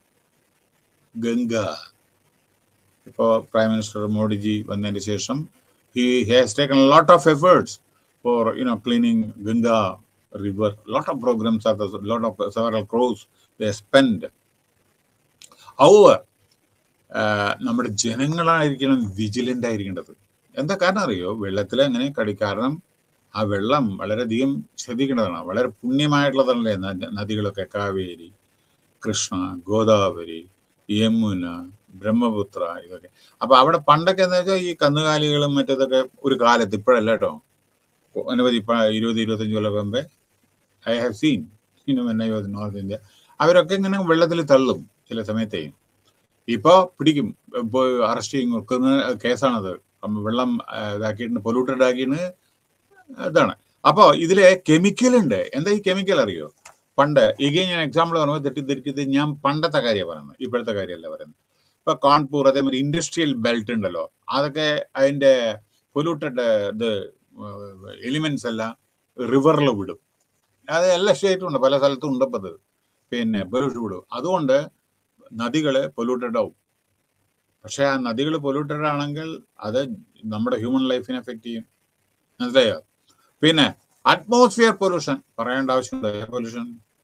S1: Ganga ഇപ്പോ പ്രൈം മിനിസ്റ്റർ മോഡിജി വന്നതിന് ശേഷം he has taken lot of efforts for you know cleaning Ganga river lot of programmes are lot of several crores they spend however ആ, നമ്മുടെ ജനങ്ങളായിരിക്കണം വിജിലന്റ് ആയിരിക്കേണ്ടത് എന്താ കാരണം അറിയോ വെള്ളത്തിൽ അങ്ങനെ കടി കാരണം ആ വെള്ളം വളരെയധികം ശ്രദ്ധിക്കേണ്ടതാണ് വളരെ പുണ്യമായിട്ടുള്ളതല്ലേ നദ- നദികളൊക്കെ കാവേരി കൃഷ്ണ ഗോദാവരി യമുന ബ്രഹ്മപുത്ര ഇതൊക്കെ അപ്പൊ അവിടെ പണ്ടൊക്കെ എന്താ വെച്ചാൽ ഈ കന്നുകാലികളും മറ്റേതൊക്കെ ഒരു കാലത്ത് ഇപ്പോഴല്ല കേട്ടോ അനവധി ഇപ്പൊ ഇരുപത് ഇരുപത്തഞ്ച് കൊല്ലം മുമ്പേ I have seen north India അവരൊക്കെ ഇങ്ങനെ വെള്ളത്തിൽ തള്ളും ചില സമയത്തേ ഇപ്പൊ പിടിക്കും ഇപ്പൊ അറസ്റ്റ് ചെയ്യും വെക്കുന്ന കേസാണത് അപ്പൊ വെള്ളം ആ, ഇതാക്കിയിട്ട് പൊല്യൂട്ടഡ് ആക്കിയിട്ട് ഇതാണ് അപ്പൊ ഇതിലെ കെമിക്കൽ ഉണ്ട് എന്താ ഈ കെമിക്കൽ അറിയോ പണ്ട് ഇങ്ങനെ ഞാൻ എക്സാമ്പിൾ പറയുമ്പോൾ തെറ്റിദ്ധരിക്കുന്നത് ഞാൻ പണ്ടത്തെ കാര്യമാണ് പറയുന്നത് ഇപ്പോഴത്തെ കാര്യമല്ല പറയുന്നത് ഇപ്പൊ കാൺപൂർ അതേമാതിരി ഇൻഡസ്ട്രിയൽ ബെൽറ്റ് ഉണ്ടല്ലോ അതൊക്കെ അതിന്റെ പൊല്യൂട്ടഡ് ഇത് എലിമെന്റ്സ് എല്ലാം റിവറിൽ വിടും അത് എല്ലാ സ്റ്റേറ്റും ഉണ്ട് പല സ്ഥലത്തും ഉണ്ട് ഇപ്പൊ അത് പിന്നെ പൊല്യൂട്ട് വിടും അതുകൊണ്ട് നദികള് പൊല്യൂട്ടഡ് ആവും പക്ഷെ ആ നദികൾ പൊല്യൂട്ടഡ് ആണെങ്കിൽ അത് നമ്മുടെ ഹ്യൂമൻ ലൈഫിനെ എഫക്ട് ചെയ്യും മനസ്സിലായോ പിന്നെ അറ്റ്മോസ്ഫിയർ പൊല്യൂഷൻ പറയേണ്ട ആവശ്യമുണ്ട് എയർ പൊല്യൂഷൻ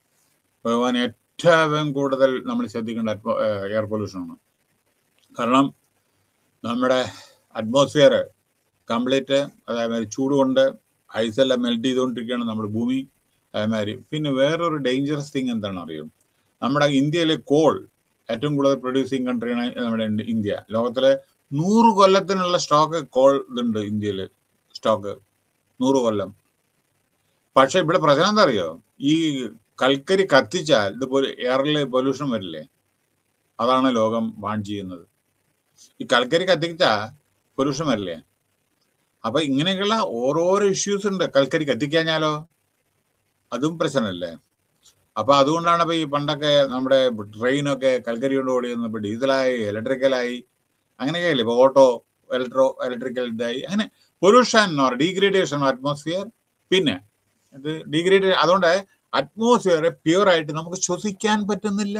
S1: ഭഗവാൻ ഏറ്റവും കൂടുതൽ നമ്മൾ ശ്രദ്ധിക്കേണ്ട എയർ പൊല്യൂഷൻ ആണ് കാരണം നമ്മുടെ അറ്റ്മോസ്ഫിയർ കംപ്ലീറ്റ് അതേമാതിരി ചൂട് കൊണ്ട് ഐസെല്ലാം മെൽറ്റ് ചെയ്തുകൊണ്ടിരിക്കുകയാണ് നമ്മുടെ ഭൂമി അതേമാതിരി പിന്നെ വേറൊരു ഡേഞ്ചറസ് തിങ് എന്താണ് അറിയും നമ്മുടെ ഇന്ത്യയിലെ കോൾ ഏറ്റവും കൂടുതൽ പ്രൊഡ്യൂസിങ് കൺട്രിയാണ് നമ്മുടെ ഇന്ത്യ- ഇന്ത്യ ലോകത്തിലെ നൂറ് കൊല്ലത്തിനുള്ള സ്റ്റോക്ക് കോൾ ഇതുണ്ട് ഇന്ത്യയിൽ സ്റ്റോക്ക് നൂറ് കൊല്ലം പക്ഷെ ഇവിടെ പ്രശ്നം എന്താ അറിയോ ഈ കൽക്കരി കത്തിച്ചാൽ ഇതുപോലെ എയറിൽ പൊല്യൂഷൻ വരില്ലേ അതാണ് ലോകം വാൺ ചെയ്യുന്നത് ഈ കൽക്കരി കത്തിച്ചാൽ പൊല്യൂഷൻ വരില്ലേ അപ്പൊ ഇങ്ങനെയൊക്കെയുള്ള ഓരോരോ ഇഷ്യൂസ് ഉണ്ട് കൽക്കരി കത്തിക്കാഞ്ഞാലോ അതും പ്രശ്നമല്ലേ അപ്പൊ അതുകൊണ്ടാണ് ഇപ്പൊ ഈ പണ്ടൊക്കെ നമ്മുടെ ട്രെയിനൊക്കെ കൽക്കരി കൊണ്ട് ഓടിയെന്ന് ഇപ്പൊ ഡീസലായി ഇലക്ട്രിക്കലായി അങ്ങനെയൊക്കെ അല്ലേ ഇപ്പൊ ഓട്ടോ ഇലക്ട്രോ ഇലക്ട്രിക്കൽ ഇതായി അങ്ങനെ പൊല്യൂഷൻ ഓർ ഡീഗ്രേഡേഷൻ അറ്റ്മോസ്ഫിയർ പിന്നെ ഇത് ഡീഗ്രേഡ് അതുകൊണ്ട് അറ്റ്മോസ്ഫിയർ പ്യൂർ ആയിട്ട് നമുക്ക് ശ്വസിക്കാൻ പറ്റുന്നില്ല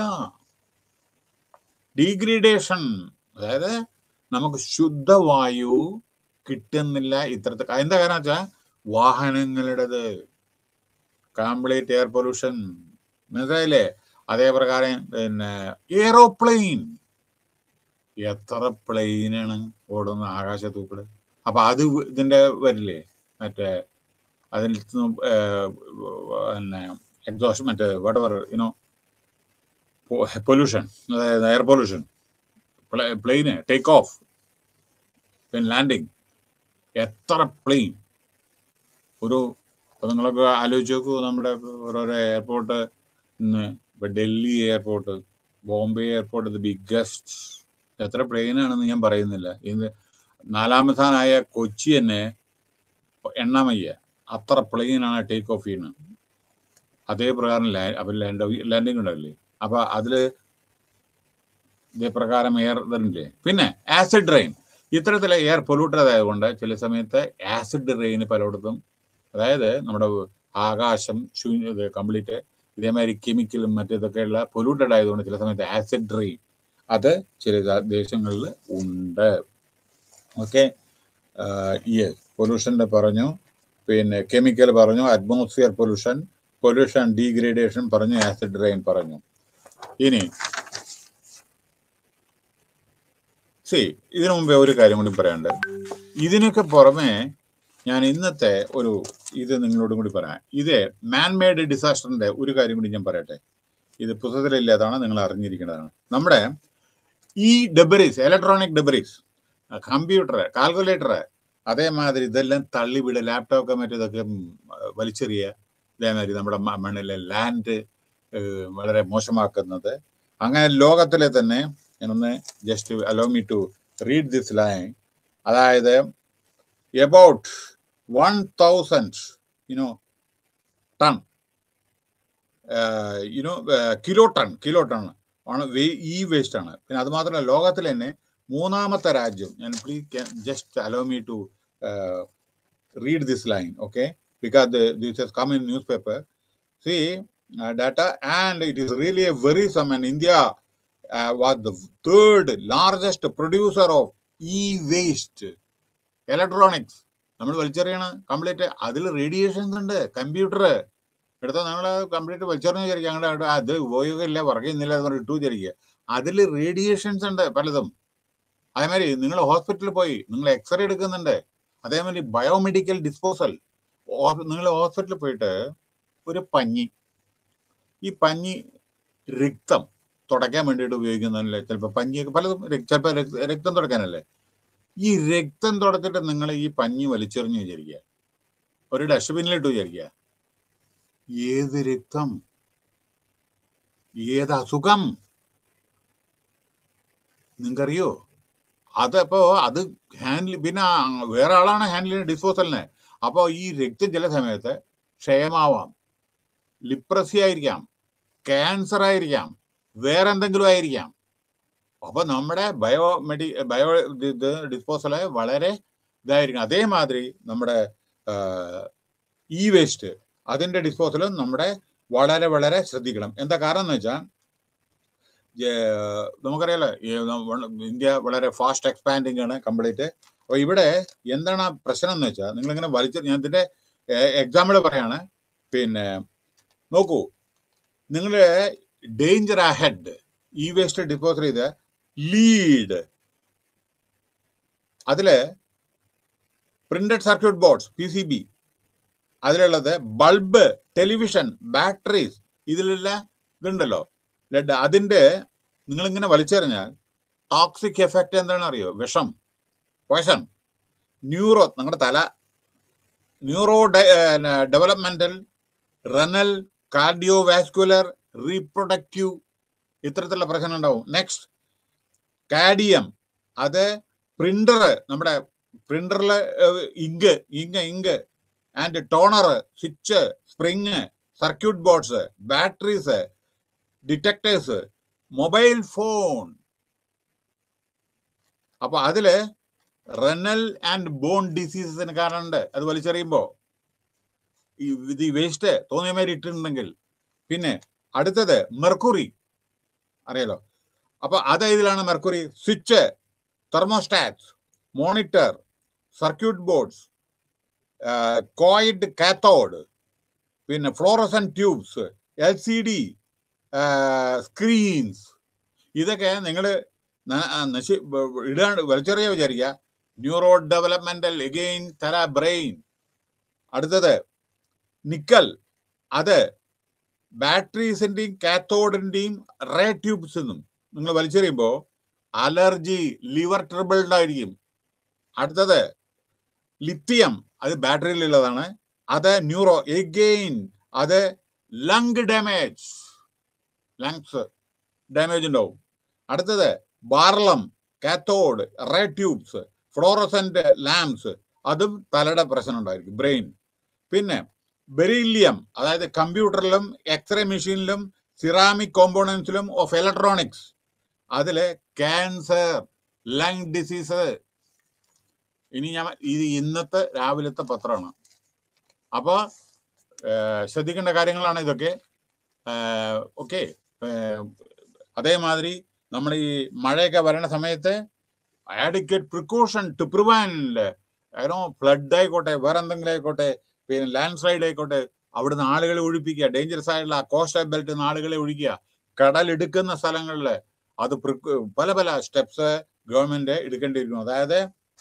S1: ഡീഗ്രേഡേഷൻ അതായത് നമുക്ക് ശുദ്ധവായു കിട്ടുന്നില്ല ഇത്തരത്തിൽ എന്താ കാരണം വെച്ചാൽ വാഹനങ്ങളുടേത് കംപ്ലീറ്റ് എയർ പൊല്യൂഷൻ മനസ്സിലായില്ലേ അതേ പ്രകാരം പിന്നെ എയറോപ്ലെയിൻ എത്ര പ്ലെയിനാണ് ഓടുന്ന ആകാശത്തൂക്കള് അപ്പൊ അത് ഇതിന്റെ വരില്ലേ മറ്റേ അതിൽ നിന്നും, ഏർ, പിന്നെ എക്സോഷൻ മറ്റേ വടവർ യുനോ പൊല്യൂഷൻ അതായത് എയർ പൊല്യൂഷൻ പ്ലെയിന് ടേക്ക് ഓഫ് പിന്നെ ലാൻഡിങ് എത്ര പ്ലെയിൻ ഒരു ഇപ്പൊ നിങ്ങളൊക്കെ ആലോചിച്ച് നോക്കൂ നമ്മുടെ ഓരോരോ എയർപോർട്ട് ഇന്ന് ഇപ്പൊ ഡൽഹി എയർപോർട്ട് ബോംബെ എയർപോർട്ട് ഇത് ബിഗ്ഗസ്റ്റ് എത്ര പ്ലെയിനാണെന്ന് ഞാൻ പറയുന്നില്ല ഇത് നാലാമതാനായ കൊച്ചി തന്നെ എണ്ണമയ്യ അത്ര പ്ലെയിനാണ് ടേക്ക് ഓഫ് ചെയ്യുന്നത് അതേ പ്രകാരം അവർ ലാൻഡ് ലാൻഡിങ് ഉണ്ടാവില്ലേ അപ്പൊ അതില് ഇതേ പ്രകാരം എയർ ഇതുണ്ടല്ലേ പിന്നെ ആസിഡ് റെയിൻ ഇത്തരത്തിലെ എയർ പൊല്യൂട്ടഡ് ആയതുകൊണ്ട് ചില സമയത്ത് ആസിഡ് റെയിൻ പലയിടത്തും അതായത് നമ്മുടെ ആകാശം ശൂന്യ ഇത് കംപ്ലീറ്റ് ഇതേമാതിരി കെമിക്കലും മറ്റേതൊക്കെയുള്ള പൊല്യൂട്ടഡ് ആയതുകൊണ്ട് ചില സമയത്ത് ആസിഡ് റെയിൻ അത് ചില ദ- ദേശങ്ങളിൽ ഉണ്ട് ഓക്കെ യെസ് പൊല്യൂഷന്റെ പറഞ്ഞു പിന്നെ കെമിക്കൽ പറഞ്ഞു അറ്റ്മോസ്ഫിയർ പൊല്യൂഷൻ പൊല്യൂഷൻ ഡീഗ്രേഡേഷൻ പറഞ്ഞു ആസിഡ് റെയിൻ പറഞ്ഞു ഇനി സി ഇതിനു മുമ്പേ ഒരു കാര്യം കൂടി പറയാനുണ്ട് ഇതിനൊക്കെ പുറമെ ഞാൻ ഇന്നത്തെ ഒരു ഇത് നിങ്ങളോടും കൂടി പറയാം ഇത് മാൻമെയ്ഡ് ഡിസാസ്റ്ററിന്റെ ഒരു കാര്യം കൂടി ഞാൻ പറയട്ടെ ഇത് പുസ്തകത്തിലില്ലാതാണ് നിങ്ങൾ അറിഞ്ഞിരിക്കേണ്ടതാണ് നമ്മുടെ ഈ debris electronic debris computer calculator അതേമാതിരി ഇതെല്ലാം തള്ളിവിടുക ലാപ്ടോപ്പ് മറ്റേതൊക്കെ ഉം, വലിച്ചെറിയുക ഇതേമാതിരി നമ്മുടെ മ- മണ്ണിലെ ലാൻഡ് വളരെ മോശമാക്കുന്നത് അങ്ങനെ ലോകത്തിലെ തന്നെ ഞാനൊന്ന് just allow me to read this line അതായത് about one thousand you know ton you know kilo ton kilo ton ആണ് വേ- ഈ വേസ്റ്റ് ആണ് പിന്നെ അത് മാത്രമല്ല ലോകത്തിൽ തന്നെ മൂന്നാമത്തെ രാജ്യം ഞാൻ please just allow me to read this line okay because this has come in news paper see data and it is really a very some and India was the third largest producer of e waste electronics നമ്മൾ വലിച്ചെറിയണ complete അതിൽ radiations ഉണ്ട് computer എടുത്താൽ നമ്മൾ complete വലിച്ചെറിഞ്ഞ് വിചാരിക്കുക ഞങ്ങളുടെ അവിടെ അത് ഉപയോഗമില്ല വർക്കുന്നില്ല എന്ന് പറഞ്ഞ് ഇട്ടു വിചാരിക്കുക അതിൽ റേഡിയേഷൻസ് ഉണ്ട് പലതും അതേമാതിരി നിങ്ങൾ ഹോസ്പിറ്റലിൽ പോയി നിങ്ങൾ എക്സ്റേ എടുക്കുന്നുണ്ട് അതേമാതിരി ബയോമെഡിക്കൽ ഡിസ്പോസൽ നിങ്ങൾ ഹോസ്പിറ്റലിൽ പോയിട്ട് ഒരു പഞ്ഞി ഈ പഞ്ഞി രക്തം തുടയ്ക്കാൻ വേണ്ടിയിട്ട് ഉപയോഗിക്കുന്നതല്ലേ ചിലപ്പോൾ പഞ്ഞിയൊക്കെ പലതും ചിലപ്പോൾ രക്തം തുടയ്ക്കാനല്ലേ ഈ രക്തം തുടച്ചിട്ട് നിങ്ങൾ ഈ പഞ്ഞി വലിച്ചെറിഞ്ഞു വിചാരിക്കുക ഒരു ഡസ്റ്റ്ബിന്നിലിട്ട് വിചാരിക്കുക ഏത് രക്തം ഏത് അസുഖം നിങ്ങൾക്കറിയോ അതപ്പോ അത് ഹാൻഡിൽ പിന്നെ വേറെ ആളാണ് ഹാൻഡിൽ ഡിസ്പോസലിന് അപ്പോൾ ഈ രക്തം ചില സമയത്ത് ക്ഷയമാവാം ലിപ്രസി ആയിരിക്കാം ക്യാൻസർ ആയിരിക്കാം വേറെ എന്തെങ്കിലും ആയിരിക്കാം അപ്പൊ നമ്മുടെ ബയോ മെഡി ബയോ ഇത് ഡിസ്പോസല് വളരെ ഇതായിരിക്കും അതേമാതിരി നമ്മുടെ ഇ വേസ്റ്റ് അതിന്റെ ഡിസ്പോസലും നമ്മുടെ വളരെ വളരെ ശ്രദ്ധിക്കണം എന്താ കാരണം എന്ന് വെച്ചാൽ നമുക്കറിയാലോ ഇന്ത്യ വളരെ ഫാസ്റ്റ് എക്സ്പാൻഡിങ് ആണ് കംപ്ലീറ്റ് അപ്പോൾ ഇവിടെ എന്താണ് പ്രശ്നം എന്ന് വെച്ചാൽ നിങ്ങളിങ്ങനെ വലിച്ച ഞാൻ ഇതിന്റെ എക്സാമ്പിൾ പറയാണ് പിന്നെ നോക്കൂ നിങ്ങളുടെ danger ahead e waste disposal ചെയ്ത് ലീഡ് അതില് printed circuit boards P C B അതിലുള്ളത് ബൾബ് ടെലിവിഷൻ ബാറ്ററീസ് ഇതിലുള്ള ഇതുണ്ടല്ലോ ലെഡ് അതിന്റെ നിങ്ങളിങ്ങനെ വലിച്ചെറിഞ്ഞാൽ ടോക്സിക് എഫക്റ്റ് എന്താണെന്ന് അറിയോ വിഷം പോഷൻ ന്യൂറോ നിങ്ങളുടെ തല neuro developmental renal cardiovascular reproductive ഇത്തരത്തിലുള്ള പ്രശ്നം ഉണ്ടാവും നെക്സ്റ്റ് കാഡിയം അത് പ്രിന്റർ നമ്മുടെ പ്രിന്ററിലെ ink ink ink and toner switch spring circuit boards batteries detectors mobile phone അപ്പൊ അതില് റെനൽ ആൻഡ് ബോൺ ഡിസീസസിന് കാരണമുണ്ട് അത് വലിച്ചെറിയുമ്പോ ഈ ഇത് വേസ്റ്റ് തോന്നിയ മാതിരി ഇട്ടിട്ടുണ്ടെങ്കിൽ പിന്നെ അടുത്തത് മെർക്കുറി അറിയാലോ അപ്പൊ അത് ഇതിലാണ് mercury switch thermostats monitor circuit boards കോയിഡ് കാത്തോഡ് പിന്നെ fluorescent tubes L C D screens ഇതൊക്കെ നിങ്ങൾ നശി ഇടാണ്ട് വലിച്ചെറിയ വിചാരിക്കുക ന്യൂറോ ഡെവലപ്മെന്റൽ എഗെയിൻ തര ബ്രെയിൻ അടുത്തത് നിക്കൽ അത് ബാറ്ററീസിന്റെയും കാത്തോഡിന്റെയും റേ ട്യൂബ്സ് നിന്നും നിങ്ങൾ വലിച്ചെറിയുമ്പോൾ അലർജി ലിവർ ട്രിബിൾ ഉണ്ടായിരിക്കും അടുത്തത് ലിത്തിയം അത് ബാറ്ററിയിലുള്ളതാണ് അത് ന്യൂറോ എഗെയിൻ അത് ലങ് ഡാമേജ് ലങ്സ് ഡാമേജ് ഉണ്ടാവും അടുത്തത് barium cathode ray tubes fluorescent lamps അതും തലയുടെ പ്രശ്നം ഉണ്ടായിരിക്കും ബ്രെയിൻ പിന്നെ ബെറിലിയം അതായത് കമ്പ്യൂട്ടറിലും എക്സ്റേ മെഷീനിലും സിറാമിക് കോമ്പോണൻസിലും ഓഫ് ഇലക്ട്രോണിക്സ് അതില് ക്യാൻസർ ലങ് ഡിസീസ് ഇനി ഞാൻ ഇത് ഇന്നത്തെ രാവിലത്തെ പത്രമാണ് അപ്പോൾ ശ്രദ്ധിക്കേണ്ട കാര്യങ്ങളാണ് ഇതൊക്കെ ഓക്കെ അതേമാതിരി നമ്മൾ ഈ മഴയൊക്കെ വരണ സമയത്ത് adequate precaution to prevent any flood ആയിക്കോട്ടെ വേറെ എന്തെങ്കിലും ആയിക്കോട്ടെ പിന്നെ ലാൻഡ് സ്ലൈഡ് ആയിക്കോട്ടെ അവിടുന്ന് ആളുകളെ ഒഴിപ്പിക്കുക ഡേഞ്ചറസ് ആയിട്ടുള്ള കോസ്റ്റ് ബെൽറ്റ് നിന്ന് ആളുകളെ ഒഴിക്കുക കടലെടുക്കുന്ന സ്ഥലങ്ങളിൽ അത് പല പല സ്റ്റെപ്സ് ഗവൺമെന്റ് എടുക്കേണ്ടിയിരിക്കുന്നു അതായത്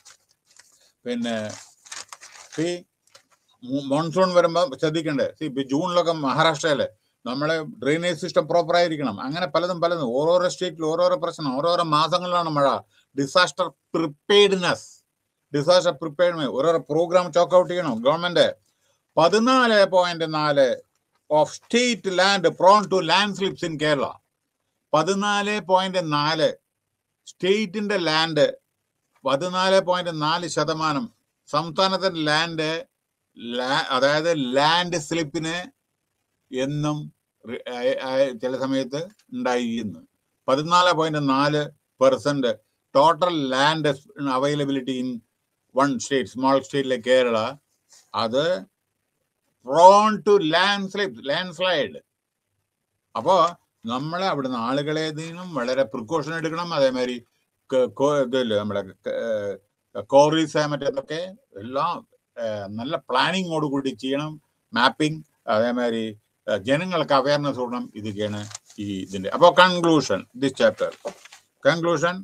S1: പിന്നെ സി മോൺസൂൺ വരുമ്പോൾ ശ്രദ്ധിക്കണ്ടേ സി ജൂണിലൊക്കെ മഹാരാഷ്ട്രയില് നമ്മളെ ഡ്രെയിനേജ് സിസ്റ്റം പ്രോപ്പർ ആയിരിക്കണം അങ്ങനെ പലതും പലതും ഓരോരോ സ്റ്റേറ്റിൽ ഓരോരോ പ്രശ്നം ഓരോരോ മാസങ്ങളിലാണ് മഴ ഡിസാസ്റ്റർ പ്രിപ്പയർഡ്നെസ് ഡിസാസ്റ്റർ പ്രിപ്പയർഡ് ഓരോരോ പ്രോഗ്രാം ചോക്ക് ഔട്ട് ചെയ്യണം ഗവൺമെന്റ് പതിനാല് പോയിന്റ് നാല് of state land prone to land slips in Kerala പതിനാല് പോയിന്റ് നാല് സ്റ്റേറ്റിന്റെ ലാൻഡ് പതിനാല് പോയിന്റ് നാല് ശതമാനം സംസ്ഥാനത്തിന്റെ ലാൻഡ് അതായത് ലാൻഡ് സ്ലിപ്പിന് എന്നും ചില സമയത്ത് ഉണ്ടായിരുന്നു പതിനാല് പോയിന്റ് നാല് percent total land availability in one state small സ്റ്റേറ്റിലെ കേരള അത് prone to land slip land slide അപ്പോ നമ്മൾ അവിടുന്ന് ആളുകളെ നിന്നും വളരെ പ്രിക്കോഷൻ എടുക്കണം അതേമാതിരി ഇതില്ലേ നമ്മുടെ കോറീസ് മറ്റേതൊക്കെ എല്ലാം നല്ല പ്ലാനിങ്ങോട് കൂടി ചെയ്യണം മാപ്പിംഗ് അതേമാതിരി ജനങ്ങൾക്ക് അവയർനെസ് കൊടുക്കണം ഇതൊക്കെയാണ് ഈ ഇതിന്റെ അപ്പോ conclusion this chapter conclusion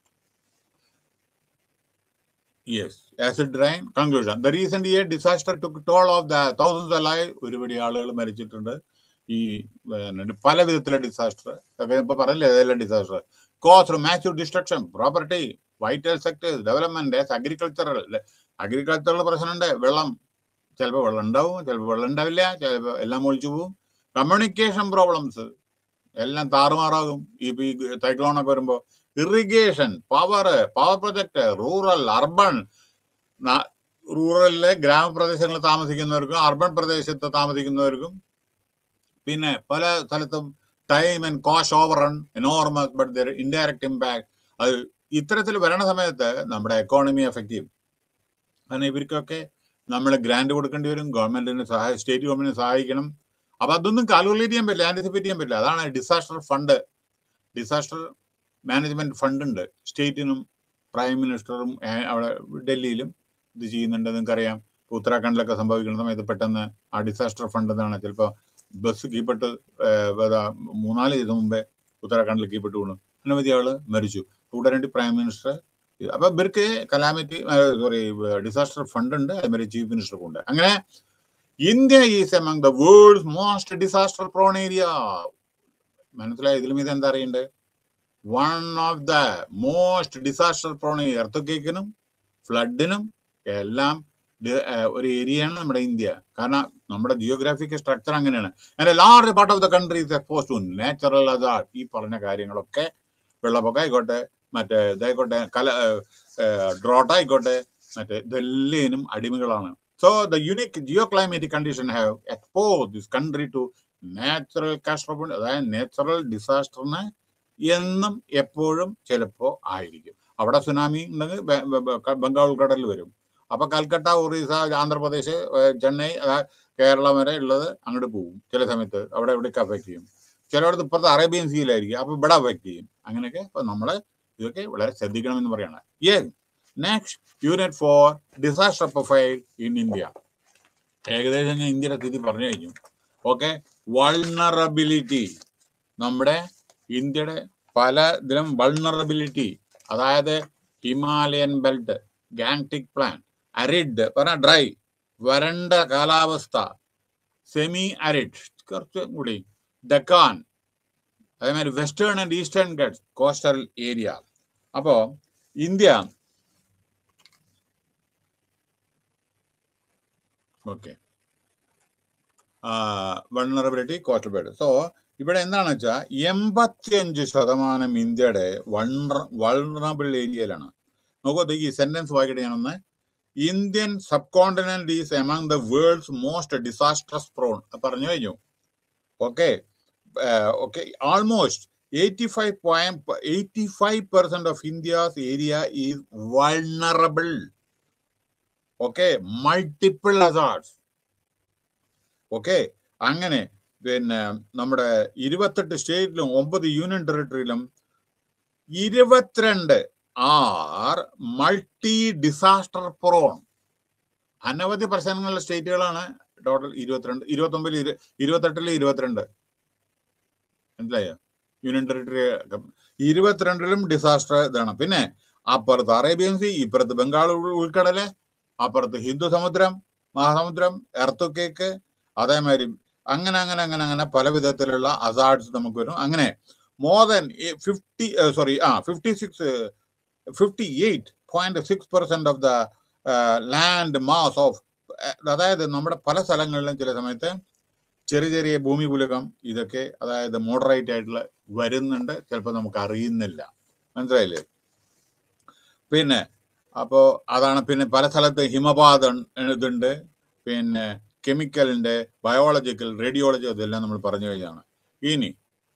S1: yes acid rain conclusion the recent year disaster to toll of the thousands അല്ലായി ഒരുപടി ആളുകൾ മരിച്ചിട്ടുണ്ട് ഈ പിന്നെ പല വിധത്തിലെ ഡിസാസ്റ്റർ ഇപ്പൊ പറയില്ലേ ഏതെല്ലാം disaster cause massive destruction property vital sectors development agricultural agricultural പ്രശ്നമുണ്ട് വെള്ളം ചിലപ്പോൾ വെള്ളം ഉണ്ടാവും ചിലപ്പോൾ വെള്ളം ഉണ്ടാവില്ല ചിലപ്പോൾ എല്ലാം ഒളിച്ചു പോവും കമ്മ്യൂണിക്കേഷൻ പ്രോബ്ലംസ് എല്ലാം താറുമാറാകും ഈ ഈ സൈക്ലോണൊക്കെ വരുമ്പോൾ irrigation power power project rural urban റൂറലിലെ ഗ്രാമപ്രദേശങ്ങളിൽ താമസിക്കുന്നവർക്കും അർബൻ പ്രദേശത്ത് താമസിക്കുന്നവർക്കും പിന്നെ പല സ്ഥലത്തും time and cost over run enormous but their indirect impact അത് ഇത്തരത്തിൽ വരണ സമയത്ത് നമ്മുടെ എക്കോണമി എഫക്റ്റ് ചെയ്യും കാരണം ഇവർക്കൊക്കെ നമ്മൾ ഗ്രാന്റ് കൊടുക്കേണ്ടി വരും ഗവൺമെന്റിന് സഹായ സ്റ്റേറ്റ് ഗവൺമെന്റിനെ സഹായിക്കണം അപ്പൊ അതൊന്നും കാൽക്കുലേറ്റ് ചെയ്യാൻ പറ്റില്ല ആന്റിസിപ്പേറ്റ് ചെയ്യാൻ പറ്റില്ല അതാണ് disaster fund disaster management fund ഉണ്ട് സ്റ്റേറ്റിനും പ്രൈം മിനിസ്റ്ററും അവിടെ ഡൽഹിയിലും ഇത് ചെയ്യുന്നുണ്ട് നിങ്ങൾക്കറിയാം ഉത്തരാഖണ്ഡിലൊക്കെ സംഭവിക്കുന്ന സമയത്ത് പെട്ടെന്ന് ആ ഡിസാസ്റ്റർ ഫണ്ട് എന്നാണ് ചിലപ്പോൾ ബസ് കീപ്പെട്ട് മൂന്നാല് ദിവസം മുമ്പേ ഉത്തരാഖണ്ഡിൽ കീപ്പെട്ട് വീണു അനവധി ആള് മരിച്ചു ഉടനടി പ്രൈം മിനിസ്റ്റർ അപ്പൊ ഇവർക്ക് കലാമിറ്റി സോറി ഡിസാസ്റ്റർ ഫണ്ട് ഉണ്ട് അതേമാതിരി ചീഫ് മിനിസ്റ്റർക്കും ഉണ്ട് അങ്ങനെ India is among the world's most disaster prone area മനസ്സിലായി ഇതിലും ഇത് എന്താ അറിയണ്ടേ one of the most disaster prone എർത്തുക്കേക്കിനും ഫ്ലഡിനും എല്ലാം ഒരു ഏരിയയാണ് നമ്മുടെ ഇന്ത്യ കാരണം നമ്മുടെ ജിയോഗ്രാഫിക് സ്ട്രക്ചർ അങ്ങനെയാണ് and large part of the country is expose to natural hazard ഈ പറഞ്ഞ കാര്യങ്ങളൊക്കെ വെള്ളപ്പൊക്കം ആയിക്കോട്ടെ മറ്റേ ഇതായിക്കോട്ടെ കല ഡ്രോട്ട് ആയിക്കോട്ടെ മറ്റേ ഇതെല്ലേനും അടിമകളാണ് so the unique geoclimatic condition have expose this country to natural catastrophe അതായത് നാച്ചുറൽ ഡിസാസ്റ്ററിന് എന്നും എപ്പോഴും ചിലപ്പോ ആയിരിക്കും അവിടെ സുനാമി ഉണ്ടെങ്കിൽ ബംഗാൾ ഉൾക്കടലിൽ വരും അപ്പൊ കൽക്കട്ട ഒറീസ ആന്ധ്രാപ്രദേശ് ചെന്നൈ കേരളം വരെ ഉള്ളത് അങ്ങോട്ട് പോകും ചില സമയത്ത് അവിടെ എവിടെയൊക്കെ അഫക്ട് ചെയ്യും ചിലയിടത്ത് ഇപ്പുറത്ത് അറേബ്യൻ സീയിലായിരിക്കും അപ്പൊ ഇവിടെ അഫക്ട് ചെയ്യും അങ്ങനെയൊക്കെ അപ്പൊ നമ്മള് ഇതൊക്കെ വളരെ ശ്രദ്ധിക്കണമെന്ന് പറയണം yes next unit four disaster profile in India ഏകദേശം ഞാൻ ഇന്ത്യയുടെ സ്ഥിതി പറഞ്ഞു കഴിഞ്ഞു ഓക്കെ വൾണറബിലിറ്റി നമ്മുടെ ഇന്ത്യയുടെ പല ഇതിലും വൾണറബിലിറ്റി അതായത് Himalayan belt Gangetic plain arid പറഞ്ഞ ഡ്രൈ വരണ്ട കാലാവസ്ഥ സെമി അരിഡ് കുറച്ചും കൂടി ഡക്കാൻ അതേമാതിരി western and eastern Ghats coastal area അപ്പോ India okay vulnerability coastal belt so ഇവിടെ എന്താണെന്ന് വെച്ചാൽ എൺപത്തിയഞ്ച് ശതമാനം ഇന്ത്യയുടെ വൾണർ വൾണറബിൾ ഏരിയയിലാണ് നോക്കൂ ഈ സെന്റൻസ് വായിക്കട്ടെ ഞാനൊന്ന് Indian subcontinent is among the world's most disasters prone പറഞ്ഞു കഴിഞ്ഞു okay okay almost eighty five point eighty five percent of India's area is vulnerable okay multiple hazards okay അങ്ങനെ പിന്നെ നമ്മുടെ ഇരുപത്തെട്ട് സ്റ്റേറ്റിലും ഒമ്പത് യൂണിയൻ ടെറിട്ടറിയിലും ഇരുപത്തിരണ്ട് ആർ മൾട്ടി ഡിസാസ്റ്റർ പ്രോൺ അനവധി പ്രശ്നങ്ങളുള്ള സ്റ്റേറ്റുകളാണ് total ഇരുപത്തിരണ്ട് ഇരുപത്തൊമ്പതിൽ ഇരുപത്തെട്ടിൽ ഇരുപത്തിരണ്ട് മനസ്സിലായോ യൂണിയൻ ടെറിട്ടറി ഇരുപത്തിരണ്ടിലും ഡിസാസ്റ്റർ ഇതാണ് പിന്നെ അപ്പുറത്ത് അറേബ്യൻ സി ഇപ്പുറത്ത് ബംഗാൾ ഉൾക്കടല് അപ്പുറത്ത് ഹിന്ദു സമുദ്രം മഹാസമുദ്രം എർത്തുക്കേക്ക് അതേമാതിരി അങ്ങനെ അങ്ങനെ അങ്ങനെ അങ്ങനെ പല വിധത്തിലുള്ള അസാർട്സ് നമുക്ക് വരും അങ്ങനെ more than fifty sorry ah fifty six fifty eight point six percent of the land mass of അതായത് നമ്മുടെ പല സ്ഥലങ്ങളിലും ചില സമയത്ത് ചെറിയ ചെറിയ ഭൂമി കുലുക്കം ഇതൊക്കെ അതായത് മോഡറേറ്റ് ആയിട്ടുള്ള വരുന്നുണ്ട് ചിലപ്പോൾ നമുക്ക് അറിയുന്നില്ല മനസ്സിലായില്ലേ പിന്നെ അപ്പോ അതാണ് പിന്നെ പല സ്ഥലത്ത് ഹിമപാത ഇതുണ്ട് പിന്നെ കെമിക്കലിന്റെ ബയോളജിക്കൽ റേഡിയോളജി അതെല്ലാം നമ്മൾ പറഞ്ഞു കഴിഞ്ഞാണ് ഇനി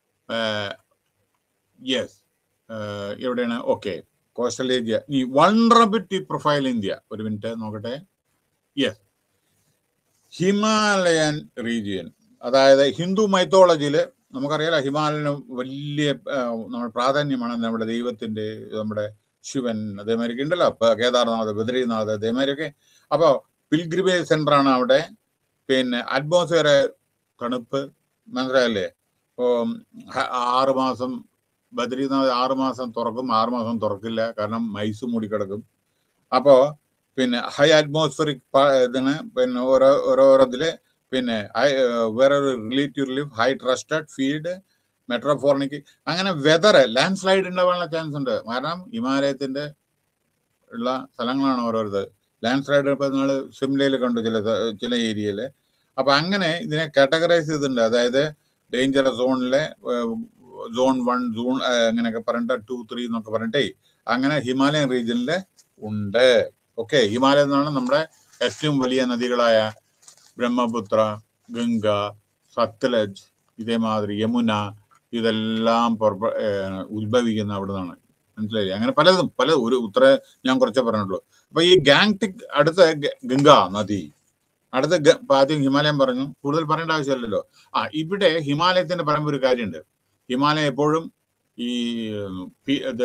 S1: യെസ് എവിടെയാണ് ഓക്കെ കോസ്റ്റൽ ഏരിയ ഈ വൾണറബിലിറ്റി പ്രൊഫൈൽ ഇന്ത്യ ഒരു മിനിറ്റ് നോക്കട്ടെ യെസ് ഹിമാലയൻ റീജിയൻ അതായത് ഹിന്ദു മൈത്തോളജിയിൽ നമുക്കറിയാലോ ഹിമാലയന് വലിയ നമ്മുടെ പ്രാധാന്യമാണ് നമ്മുടെ ദൈവത്തിന്റെ നമ്മുടെ ശിവൻ അതേമാതിരി ഉണ്ടല്ലോ കേദാർനാഥ് ബദ്രീനാഥ് അതേമാതിരിയൊക്കെ അപ്പോൾ പിൽഗ്രിമേജ് സെന്റർ ആണ് അവിടെ പിന്നെ അറ്റ്മോസ്ഫിയർ തണുപ്പ് മനസ്സിലായല്ലേ ഉം, ഹ- ആറ് മാസം ബദ്രീനാഥ് ആറ് മാസം തുറക്കും ആറ് മാസം തുറക്കില്ല കാരണം മൈസ് മൂടിക്കിടക്കും അപ്പോ പിന്നെ ഹൈ അറ്റ്മോസ്ഫറിക് ഇതിന് പിന്നെ ഓരോ ഓരോരതില് പിന്നെ ഹൈ- ഏർ വേറെ ഒരു relative relief high trusted field മെട്രോഫോർണിക് അങ്ങനെ വെതർ ലാൻഡ് സ്ലൈഡ് ഉണ്ടാവാനുള്ള ചാൻസ് ഉണ്ട് കാരണം ഹിമാലയത്തിന്റെ ഉള്ള സ്ഥലങ്ങളാണ് ഓരോരുത്തർ ലാൻഡ് സ്ലൈഡ് ഇപ്പൊ നിങ്ങൾ സിംലയിൽ കണ്ടു ചില സ്ഥ- ചില ഏരിയയില് അപ്പൊ അങ്ങനെ ഇതിനെ കാറ്റഗറൈസ് ചെയ്തിട്ടുണ്ട് അതായത് ഡേഞ്ചർ സോണിലെ സോൺ വൺ സോൺ അങ്ങനെയൊക്കെ പറഞ്ഞിട്ട് ടു ത്രീ എന്നൊക്കെ പറഞ്ഞിട്ടേ അങ്ങനെ ഹിമാലയൻ റീജിയനില് ഉണ്ട് ഓക്കെ ഹിമാലയം എന്നാണ് നമ്മുടെ ഏറ്റവും വലിയ നദികളായ ബ്രഹ്മപുത്ര ഗംഗ സത്ലജ് ഇതേമാതിരി യമുന ഇതെല്ലാം പുറപ്പെ- ഏഹ് ഉത്ഭവിക്കുന്ന അവിടെ നിന്നാണ് മനസ്സിലായില്ലേ അങ്ങനെ പലതും പല ഒരു ഉത്തര ഞാൻ കുറച്ചേ പറഞ്ഞുള്ളൂ അപ്പൊ ഈ ഗാങ്ടിക് അടുത്ത ഗ- ഗംഗ നദി അടുത്ത ഗ- ഇപ്പൊ ആദ്യം ഹിമാലയം പറഞ്ഞു കൂടുതൽ പറയേണ്ട ആവശ്യമില്ലല്ലോ ആ ഇവിടെ ഹിമാലയത്തിന്റെ പറയുമ്പോൾ ഒരു കാര്യമുണ്ട് ഹിമാലയം എപ്പോഴും ഈ ഉം, പി- ഇത്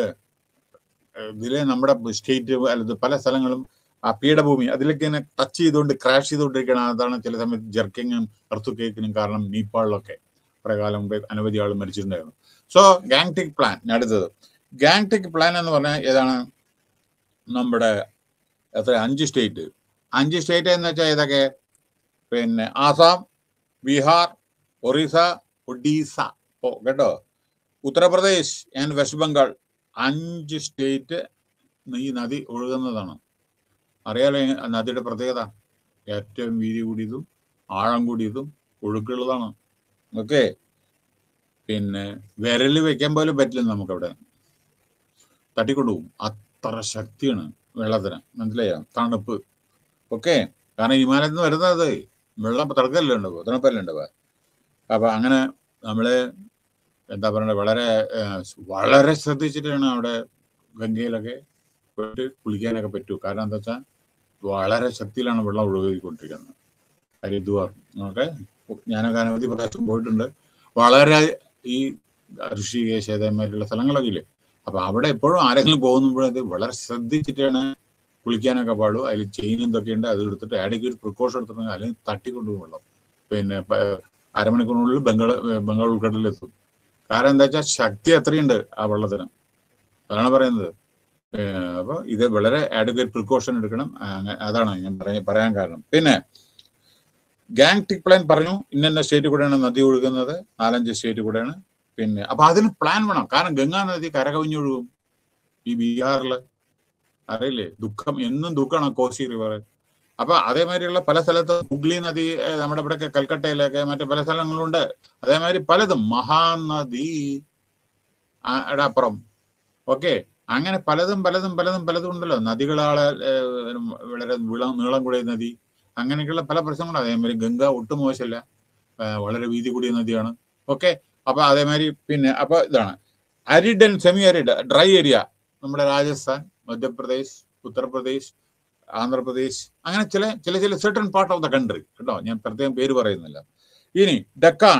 S1: ഏഹ് ഇതിലെ നമ്മുടെ സ്റ്റേറ്റ് അല്ലത് പല സ്ഥലങ്ങളും ആ പീഠഭൂമി അതിലേക്ക് ഇങ്ങനെ ടച്ച് ചെയ്തുകൊണ്ട് ക്രാഷ് ചെയ്തുകൊണ്ടിരിക്കുകയാണ് അതാണ് ചില സമയത്ത് ജർക്കിങ്ങും എർത്തു കേക്കിനും കാരണം നേപ്പാളിലൊക്കെ കുറെ കാലം മുമ്പേ അനവധി ആൾ മരിച്ചിട്ടുണ്ടായിരുന്നു സോ ഗാങ്ടിക് പ്ലാൻ അടുത്തത് ഗാങ്ടിക് പ്ലാൻ എന്ന് പറഞ്ഞാൽ ഏതാണ് നമ്മുടെ എത്ര അഞ്ച് സ്റ്റേറ്റ് അഞ്ച് സ്റ്റേറ്റ് എന്ന് വെച്ചാൽ ഏതൊക്കെ പിന്നെ ആസാം ബീഹാർ ഒറീസ ഒഡീസ ഓ കേട്ടോ ഉത്തർപ്രദേശ് ആൻഡ് വെസ്റ്റ് ബംഗാൾ അഞ്ച് സ്റ്റേറ്റ് ഈ നദി ഒഴുകുന്നതാണ് അറിയാലോ ഈ നദിയുടെ പ്രത്യേകത ഏറ്റവും വീതി കൂടിയതും ആഴം കൂടിയതും ഒഴുക്കുള്ളതാണ് ഓക്കെ പിന്നെ വിരല് വെക്കാൻ പോലും പറ്റില്ല നമുക്കവിടെ തട്ടിക്കൊണ്ടുപോകും അത്ര ശക്തിയാണ് വെള്ളത്തിന് മനസ്സിലായോ തണുപ്പ് ഓക്കെ കാരണം ഹിമാലയത്തിൽ നിന്ന് വരുന്നത് വെള്ളം തിളക്കല്ലേ ഉണ്ടാവുക തണുപ്പല്ലേ ഉണ്ടാവുക അപ്പൊ അങ്ങനെ നമ്മള് എന്താ പറയുക വളരെ ഏഹ്, വളരെ ശ്രദ്ധിച്ചിട്ടാണ് അവിടെ ഗംഗയിലൊക്കെ പോയിട്ട് കുളിക്കാനൊക്കെ പറ്റൂ കാരണം എന്താ വെച്ചാൽ വളരെ ശക്തിയിലാണ് വെള്ളം ഒഴുകിക്കൊണ്ടിരിക്കുന്നത് ഹരിദ്വാർ ഒക്കെ ഞാനൊക്കെ അനവധി പ്രാവശ്യം പോയിട്ടുണ്ട് വളരെ ഈ ഋഷികേശ് അതേമാതിരിയുള്ള സ്ഥലങ്ങളൊക്കെ ഇല്ലേ അപ്പൊ അവിടെ എപ്പോഴും ആരെങ്കിലും പോകുമ്പോഴത് വളരെ ശ്രദ്ധിച്ചിട്ടാണ് കുളിക്കാനൊക്കെ പാടും അതിൽ ചെയിൻ എന്തൊക്കെ ഉണ്ട് അത് എടുത്തിട്ട് ഇടയ്ക്ക് ഒരു പ്രിക്കോഷൻ എടുത്തിട്ടുണ്ടെങ്കിൽ അല്ലെങ്കിൽ തട്ടിക്കൊണ്ടുപോകും വെള്ളം പിന്നെ പ- അരമണിക്കൂറിനുള്ളിൽ ബംഗാൾ ബംഗാൾ ഉൾക്കടലിലെത്തും കാരണം എന്താ വെച്ചാൽ ശക്തി അത്രയുണ്ട് ആ വെള്ളത്തിന് അതാണ് പറയുന്നത് ഏഹ് അപ്പൊ ഇത് വളരെ ആഡ്വക്കേറ്റ് പ്രിക്കോഷൻ എടുക്കണം അങ്ങ- അതാണ് ഞാൻ പറയാൻ പറയാൻ കാരണം പിന്നെ ഗാങ്ടിക് പ്ലാൻ പറഞ്ഞു ഇന്ന സ്റ്റേറ്റ് കൂടെയാണ് നദി ഒഴുകുന്നത് നാലഞ്ച് സ്റ്റേറ്റ് കൂടെയാണ് പിന്നെ അപ്പൊ അതിന് പ്ലാൻ വേണം കാരണം ഗംഗാ നദി കരകവിഞ്ഞൊഴുകും ഈ ബീഹാറില് അറിയില്ലേ ദുഃഖം എന്നും ദുഃഖമാണ് കോശി റിവർ അപ്പൊ അതേമാതിരിയുള്ള പല സ്ഥലത്തും ഹുഗ്ലി നദി ഏഹ് നമ്മുടെ ഇവിടെയൊക്കെ കൽക്കട്ടയിലൊക്കെ മറ്റു പല സ്ഥലങ്ങളുണ്ട് അതേമാതിരി പലതും മഹാനദി ആ, ടെ അപ്പുറം ഓക്കെ അങ്ങനെ പലതും പലതും പലതും പലതും ഉണ്ടല്ലോ നദികളാളെ ഏഹ്, വളരെ വിളം നീളം കൂടിയ നദി അങ്ങനെയൊക്കെയുള്ള പല പ്രശ്നങ്ങളും അതേമാതിരി ഗംഗ ഒട്ടും മോശമല്ല ഏഹ്, വളരെ വീതി കൂടിയ നദിയാണ് ഓക്കെ അപ്പൊ അതേമാതിരി പിന്നെ അപ്പൊ ഇതാണ് arid and semi arid dry area നമ്മുടെ രാജസ്ഥാൻ മധ്യപ്രദേശ് ഉത്തർപ്രദേശ് ആന്ധ്രാപ്രദേശ് അങ്ങനെ ചില ചില ചില certain part of the country കേട്ടോ ഞാൻ പ്രത്യേകം പേര് പറയുന്നില്ല ഇനി ഡക്കാൻ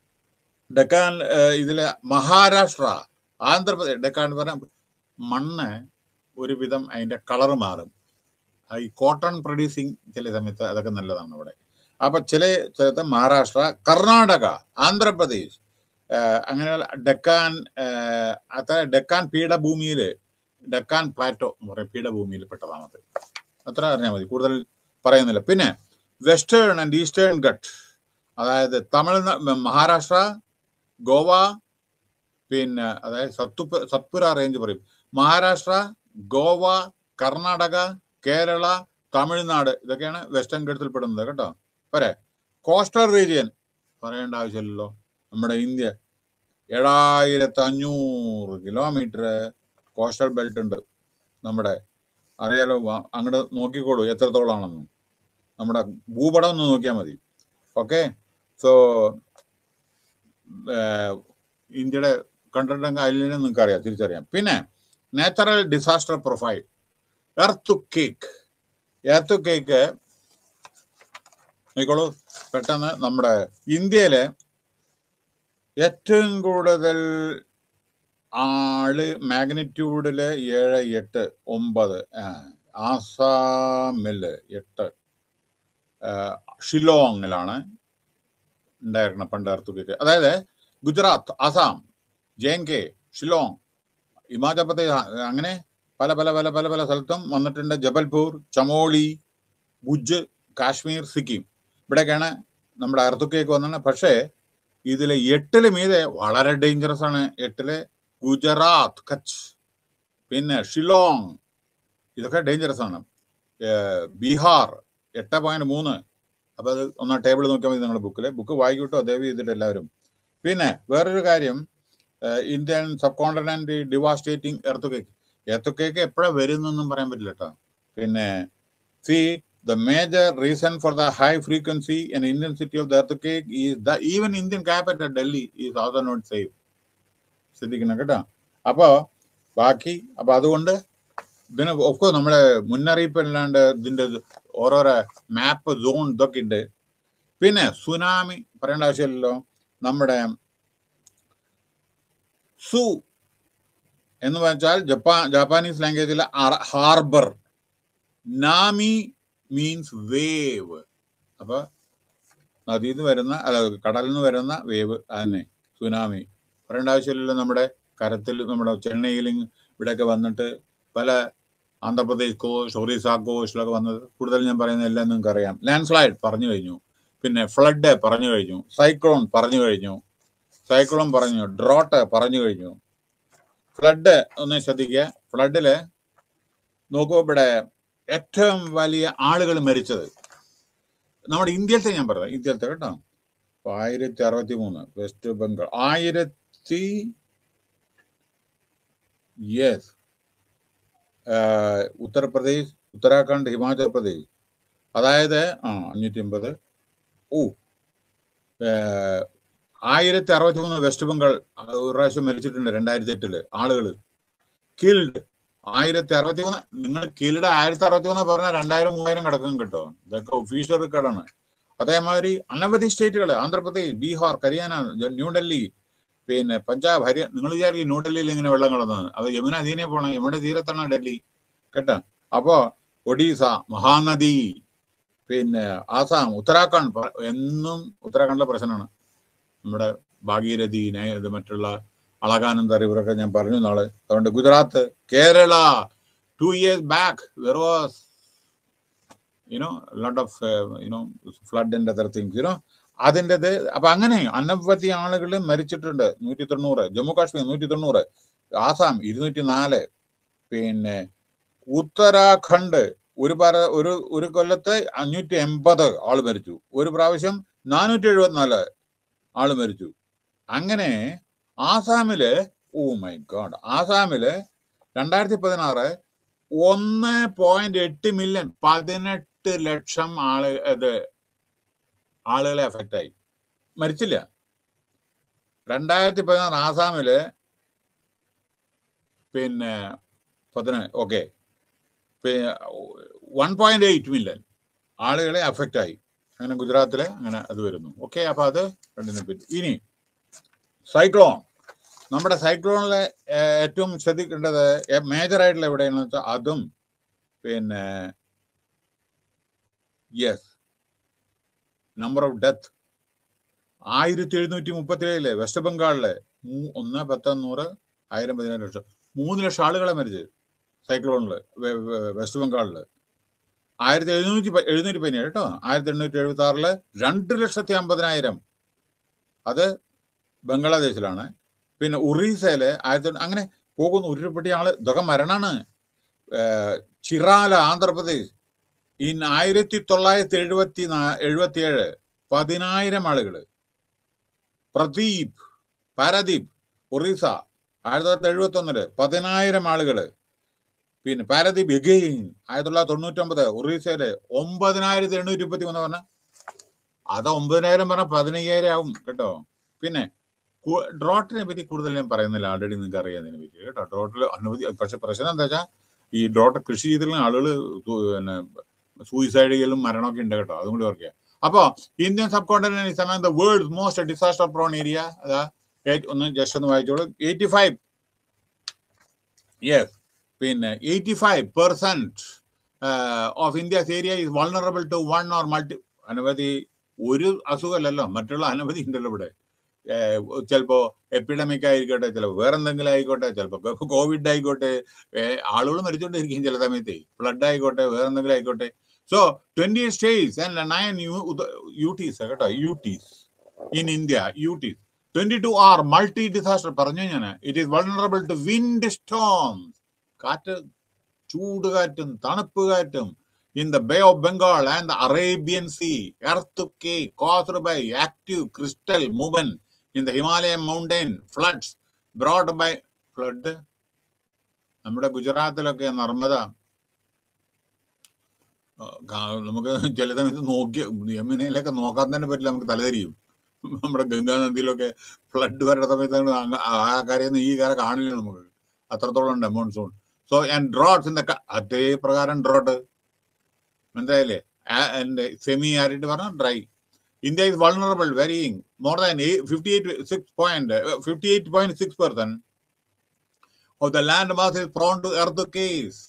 S1: ഡക്കാൻ ഏഹ്, ഇതിലെ മഹാരാഷ്ട്ര ആന്ധ്രാപ്രദേശ് ഡക്കാൻ എന്ന് പറഞ്ഞാൽ മണ്ണ് ഒരുവിധം അതിന്റെ കളർ മാറും ആ ഈ കോട്ടൺ പ്രൊഡ്യൂസിങ് ചില സമയത്ത് അതൊക്കെ നല്ലതാണ് അവിടെ അപ്പൊ ചില സ്ഥലത്ത് മഹാരാഷ്ട്ര കർണാടക ആന്ധ്രാപ്രദേശ് ഏഹ്, അങ്ങനെയുള്ള ഡക്കാൻ ഏഹ്, അത്ര ഡക്കാൻ പീഠഭൂമിയില് ഡക്കാൻ പ്ലാറ്റോ എന്ന് പറയും പീഠഭൂമിയിൽ പെട്ടതാണത് അത്ര അറിഞ്ഞാൽ മതി കൂടുതൽ പറയുന്നില്ല പിന്നെ വെസ്റ്റേൺ ആൻഡ് ഈസ്റ്റേൺ ഗട്ട് അതായത് തമിഴ്നാട് മഹാരാഷ്ട്ര ഗോവ പിന്നെ അതായത് സത്തുപ സത്പുര റേഞ്ച് പറയും മഹാരാഷ്ട്ര ഗോവ കർണാടക കേരള തമിഴ്നാട് ഇതൊക്കെയാണ് വെസ്റ്റേൺ ഗഡ്സിൽ പെടുന്നത് കേട്ടോ പോരെ കോസ്റ്റൽ റീജിയൻ പറയേണ്ട ആവശ്യമില്ലല്ലോ നമ്മുടെ ഇന്ത്യ ഏഴായിരത്തി അഞ്ഞൂറ് കിലോമീറ്റർ കോസ്റ്റൽ ബെൽറ്റ് ഉണ്ട് നമ്മുടെ അറിയാലോ വ- അങ്ങോട്ട് നോക്കിക്കോളൂ എത്രത്തോളാണെന്ന് നമ്മുടെ ഭൂപടം ഒന്ന് നോക്കിയാൽ മതി ഓക്കെ സോ ഇന്ത്യയുടെ കണ്ടിട്ടുണ്ടെങ്കിൽ അതിൽ നിന്ന് നിങ്ങൾക്ക് അറിയാം തിരിച്ചറിയാം പിന്നെ natural disaster profile earthquake earthquake നോക്കിക്കോളൂ പെട്ടെന്ന് നമ്മുടെ ഇന്ത്യയിലെ ഏറ്റവും കൂടുതൽ ആള് മാഗ്നിറ്റ്യൂഡില് ഏഴ് എട്ട് ഒമ്പത് ആ, ആസാമില് എട്ട് ആ, ഷിലോങ്ങിലാണ് ഉണ്ടായിരുന്ന പണ്ട് എർത്തുകേക്ക് അതായത് Gujarat Assam J N K Shillong Himachal Pradesh അ- അങ്ങനെ പല പല പല പല പല സ്ഥലത്തും വന്നിട്ടുണ്ട് ജബൽപൂർ ചമോളി ഭുജ് കാശ്മീർ സിക്കിം ഇവിടെയൊക്കെയാണ് നമ്മുടെ അർത്തുക്കേക്ക് വന്നത് പക്ഷേ ഇതിലെ എട്ടില് മീതെ വളരെ ഡേഞ്ചറസ് ആണ് എട്ടില് ഗുജറാത്ത് കച്ച് പിന്നെ ഷിലോങ് ഇതൊക്കെ ഡേഞ്ചറസ് ആണ് ഏർ ബീഹാർ എട്ട് പോയിന്റ് മൂന്ന് അപ്പൊ അത് ഒന്ന് ടേബിൾ നോക്കിയാൽ മതി നിങ്ങളുടെ ബുക്കിൽ ബുക്ക് വായിക്കട്ടോ ദയവ് ചെയ്തിട്ട് എല്ലാവരും പിന്നെ വേറൊരു കാര്യം ഏർ Indian subcontinent devastating earthquake earthquake എപ്പോഴാണ് വരുന്നൊന്നും പറയാൻ പറ്റില്ല കേട്ടോ പിന്നെ see the major reason for the high frequency and intensity of the earthquake is the even Indian capital Delhi is also not safe. ശ്രദ്ധിക്കണം കേട്ടോ അപ്പോ ബാക്കി അപ്പൊ അതുകൊണ്ട് ഇതിന് ഒക്കെ നമ്മുടെ മുന്നറിയിപ്പ് അല്ലാണ്ട് ഇതിന്റെ ഓരോരോ മാപ്പ് സോൺ ഇതൊക്കെ ഉണ്ട് പിന്നെ സുനാമി പറയേണ്ട ആവശ്യമില്ലല്ലോ നമ്മുടെ സു എന്ന് വെച്ചാൽ ജപ്പാൻ ജാപ്പാനീസ് ലാംഗ്വേജിലെ ഹാർബർ നാമി മീൻസ് വേവ് അപ്പൊ നദിയിൽ നിന്ന് വരുന്ന അല്ല കടലിൽ നിന്ന് വരുന്ന വേവ് അതന്നെ സുനാമി പറയേണ്ട ആവശ്യമില്ലല്ലോ നമ്മുടെ കരത്തിൽ നമ്മുടെ ചെന്നൈയിലും ഇവിടെയൊക്കെ വന്നിട്ട് പല ആന്ധ്രാപ്രദേശ് കോസ്റ്റ് ഒറീസ കോസ്റ്റിലൊക്കെ വന്നത് കൂടുതൽ ഞാൻ പറയുന്ന എല്ലാം നിങ്ങൾക്ക് അറിയാം ലാൻഡ് സ്ലൈഡ് പറഞ്ഞു കഴിഞ്ഞു പിന്നെ ഫ്ലഡ് പറഞ്ഞു കഴിഞ്ഞു സൈക്ലോൺ പറഞ്ഞു കഴിഞ്ഞു സൈക്ലോൺ പറഞ്ഞു ഡ്രോട്ട് പറഞ്ഞു കഴിഞ്ഞു ഫ്ലഡ് ഒന്ന് ശ്രദ്ധിക്കുക ഫ്ലഡില് നോക്കൂ ഇവിടെ ഏറ്റവും വലിയ ആളുകൾ മരിച്ചത് നമ്മുടെ ഇന്ത്യയിലത്തെ ഞാൻ പറഞ്ഞത് ഇന്ത്യയിലത്തെ കേട്ടോ അപ്പൊ ആയിരത്തി അറുപത്തി മൂന്ന് വെസ്റ്റ് ബംഗാൾ ആയിരത്തി യെസ് ഉത്തർപ്രദേശ് ഉത്തരാഖണ്ഡ് ഹിമാചൽ പ്രദേശ് അതായത് ആ അഞ്ഞൂറ്റി അമ്പത് ഓ ആയിരത്തി അറുപത്തി മൂന്ന് വെസ്റ്റ് ബംഗാൾ ഒരു പ്രാവശ്യം മരിച്ചിട്ടുണ്ട് രണ്ടായിരത്തി എട്ടില് ആളുകൾ കിൽഡ് ആയിരത്തി അറുപത്തി മൂന്ന് നിങ്ങൾ കിൽഡ് ആയിരത്തി അറുപത്തി മൂന്ന് പറഞ്ഞാൽ രണ്ടായിരം മൂവായിരം കിടക്കും കേട്ടോ ഇതൊക്കെ ഒഫീഷ്യൽ റെക്കോർഡാണ് അതേമാതിരി അനവധി സ്റ്റേറ്റുകൾ ആന്ധ്രാപ്രദേശ് ബീഹാർ ഹരിയാന ന്യൂഡൽഹി പിന്നെ പഞ്ചാബ് ഹരിയാന നിങ്ങൾ വിചാരിക്കും ന്യൂഡൽഹിയിൽ ഇങ്ങനെ വെള്ളം കിടന്നത് അത് യമുന നദീനെ പോകണം യമുന തീരത്താണ് ഡൽഹി കേട്ടോ അപ്പോ ഒഡീസ മഹാനദി പിന്നെ ആസാം ഉത്തരാഖണ്ഡ് പ- എന്നും ഉത്തരാഖണ്ഡിലെ പ്രശ്നമാണ് നമ്മുടെ ഭാഗീരഥി നയ- ഇത് മറ്റുള്ള അളകാനന്ദ റിവറൊക്കെ ഞാൻ പറഞ്ഞു നാളെ അതുകൊണ്ട് Gujarat Kerala two years back were was you know lot of you know flood and other things you know അതിൻ്റെത് അപ്പൊ അങ്ങനെ അനവധി ആളുകൾ മരിച്ചിട്ടുണ്ട് നൂറ്റി തൊണ്ണൂറ് ജമ്മു കാശ്മീർ നൂറ്റി തൊണ്ണൂറ് ആസാം ഇരുന്നൂറ്റി നാല് പിന്നെ ഉത്തരാഖണ്ഡ് ഒരു പറ ഒരു ഒരു കൊല്ലത്ത് അഞ്ഞൂറ്റി എൺപത് ആള് മരിച്ചു ഒരു പ്രാവശ്യം നാനൂറ്റി എഴുപത്തിനാല് ആള് മരിച്ചു അങ്ങനെ ആസാമില് ഓ മൈ ഗോഡ് ആസാമില് രണ്ടായിരത്തി പതിനാറ് ഒന്ന് പോയിന്റ് എട്ട് മില്യൺ പതിനെട്ട് ലക്ഷം ആള് ഇത് ആളുകളെ അഫക്റ്റ് ആയി മരിച്ചില്ല രണ്ടായിരത്തി പതിനാറ് ആസാമില് പിന്നെ പതിന okay one point eight million ആളുകളെ അഫക്റ്റ് ആയി അങ്ങനെ ഗുജറാത്തില് അങ്ങനെ അത് വരുന്നു ഓക്കെ അപ്പൊ അത് രണ്ടിനെ പറ്റി ഇനി സൈക്ലോൺ നമ്മുടെ സൈക്ലോണിലെ ഏർ, ഏറ്റവും ശ്രദ്ധിക്കേണ്ടത് മേജർ ആയിട്ടുള്ള എവിടെയാണെന്ന് വെച്ചാൽ അതും പിന്നെ യെസ് നമ്പർ ഓഫ് ഡെത്ത് ആയിരത്തി എഴുന്നൂറ്റി മുപ്പത്തി ഏഴില് വെസ്റ്റ് ബംഗാളിലെ മൂ- ഒന്ന് പത്ത് നൂറ് ആയിരം പതിനായിരം ലക്ഷം മൂന്ന് ലക്ഷം ആളുകളെ മരിച്ച് സൈക്ലോണില് വെ- വെ- വെസ്റ്റ് ബംഗാളില് ആയിരത്തി എഴുന്നൂറ്റി പ- എഴുന്നൂറ്റി പതിനേഴ് കേട്ടോ ആയിരത്തി എണ്ണൂറ്റി എഴുപത്തി ആറില് രണ്ട് ലക്ഷത്തി അമ്പതിനായിരം അത് ബംഗ്ലാദേശിലാണ് പിന്നെ ഒറീസയില് ആയിരത്തി എണ്ണൂ- അങ്ങനെ പോകുന്ന ഉരുൾപൊട്ടിയ ആള് ഇതൊക്കെ മരണാണ് ഏർ ചിറാല ആന്ധ്രാപ്രദേശ് ഇൻ ആയിരത്തി തൊള്ളായിരത്തി എഴുപത്തി എഴുപത്തി ഏഴ് പതിനായിരം ആളുകള് പ്രദീപ് പാരദീപ് ഒറീസ ആയിരത്തി തൊള്ളായിരത്തി എഴുപത്തി ഒന്നില് പതിനായിരം ആളുകള് പിന്നെ പാരദീപ് എഗെയിൻ ആയിരത്തി തൊള്ളായിരത്തി തൊണ്ണൂറ്റി ഒമ്പത് ഒറീസയില് ഒമ്പതിനായിരത്തി എണ്ണൂറ്റി മുപ്പത്തി മൂന്ന് പറഞ്ഞ അത് ഒമ്പതിനായിരം പറഞ്ഞ പതിനയ്യായിരം ആവും കേട്ടോ പിന്നെ കു- ഡ്രോട്ടിനെ പറ്റി കൂടുതൽ ഞാൻ പറയുന്നില്ല ആൾറെഡി നിങ്ങൾക്ക് അറിയാം അതിനെ പറ്റി കേട്ടോ ഡ്രോട്ടിൽ അനവധി പക്ഷെ പ്രശ്നം എന്താ വെച്ചാൽ ഈ ഡ്രോട്ട് കൃഷി ചെയ്തിട്ടുള്ള ആളുകൾ പിന്നെ സൂയിസൈഡ് ചെയ്യലും മരണമൊക്കെ ഉണ്ട് കേട്ടോ അതും കൂടി ഓർക്കുക അപ്പോ Indian subcontinent is among the world most disaster prone area അതാ ഏറ്റ് ഒന്ന് ജസ്റ്റ് ഒന്ന് വായിച്ചോളൂ എയ്റ്റി ഫൈവ് യെസ് പിന്നെ eighty five percent of India's area is vulnerable to one or multi അനവധി ഒരു അസുഖമല്ലല്ലോ മറ്റുള്ള അനവധി ഉണ്ടല്ലോ ഇവിടെ ചിലപ്പോ എപ്പിഡമിക് ആയിക്കോട്ടെ ചിലപ്പോൾ വേറെ എന്തെങ്കിലും ആയിക്കോട്ടെ ചിലപ്പോൾ കോവിഡ് ആയിക്കോട്ടെ ആളുകൾ മരിച്ചുകൊണ്ടിരിക്കും ചില സമയത്ത് ഫ്ലഡ് ആയിക്കോട്ടെ വേറെ എന്തെങ്കിലും ആയിക്കോട്ടെ so twenty states and nine U Ts കേട്ടോ U Ts in India U Ts twenty two are multi disaster പറഞ്ഞു ഞാൻ it is vulnerable to wind storms കാറ്റ് ചൂടുകാറ്റും തണുപ്പ് കാറ്റും in the Bay of Bengal and the Arabian Sea, earthquake caused by active crystal movement in the Himalayan mountain, floods brought by flood. നമ്മുടെ ഗുജറാത്തിലൊക്കെ നർമ്മദ നമുക്ക് ചില സമയത്ത് നോക്കി യമുനയിലൊക്കെ നോക്കാൻ തന്നെ പറ്റില്ല നമുക്ക് തലതിരിയും നമ്മുടെ ഗംഗാ നദിയിലൊക്കെ ഫ്ലഡ് വരുന്ന സമയത്ത് ആ കരയിൽ ഈ കര കാണില്ല നമുക്ക് അത്രത്തോളം ഉണ്ട് monsoon so and droughts in അതേ പ്രകാരം ഡ്രോട്ട് മനസ്സിലായില്ലേ സെമി ആരിട്ട് പറഞ്ഞാൽ dry India is vulnerable varying more than fifty eight six point fifty eight point six percent of the land mass is prone to earthquakes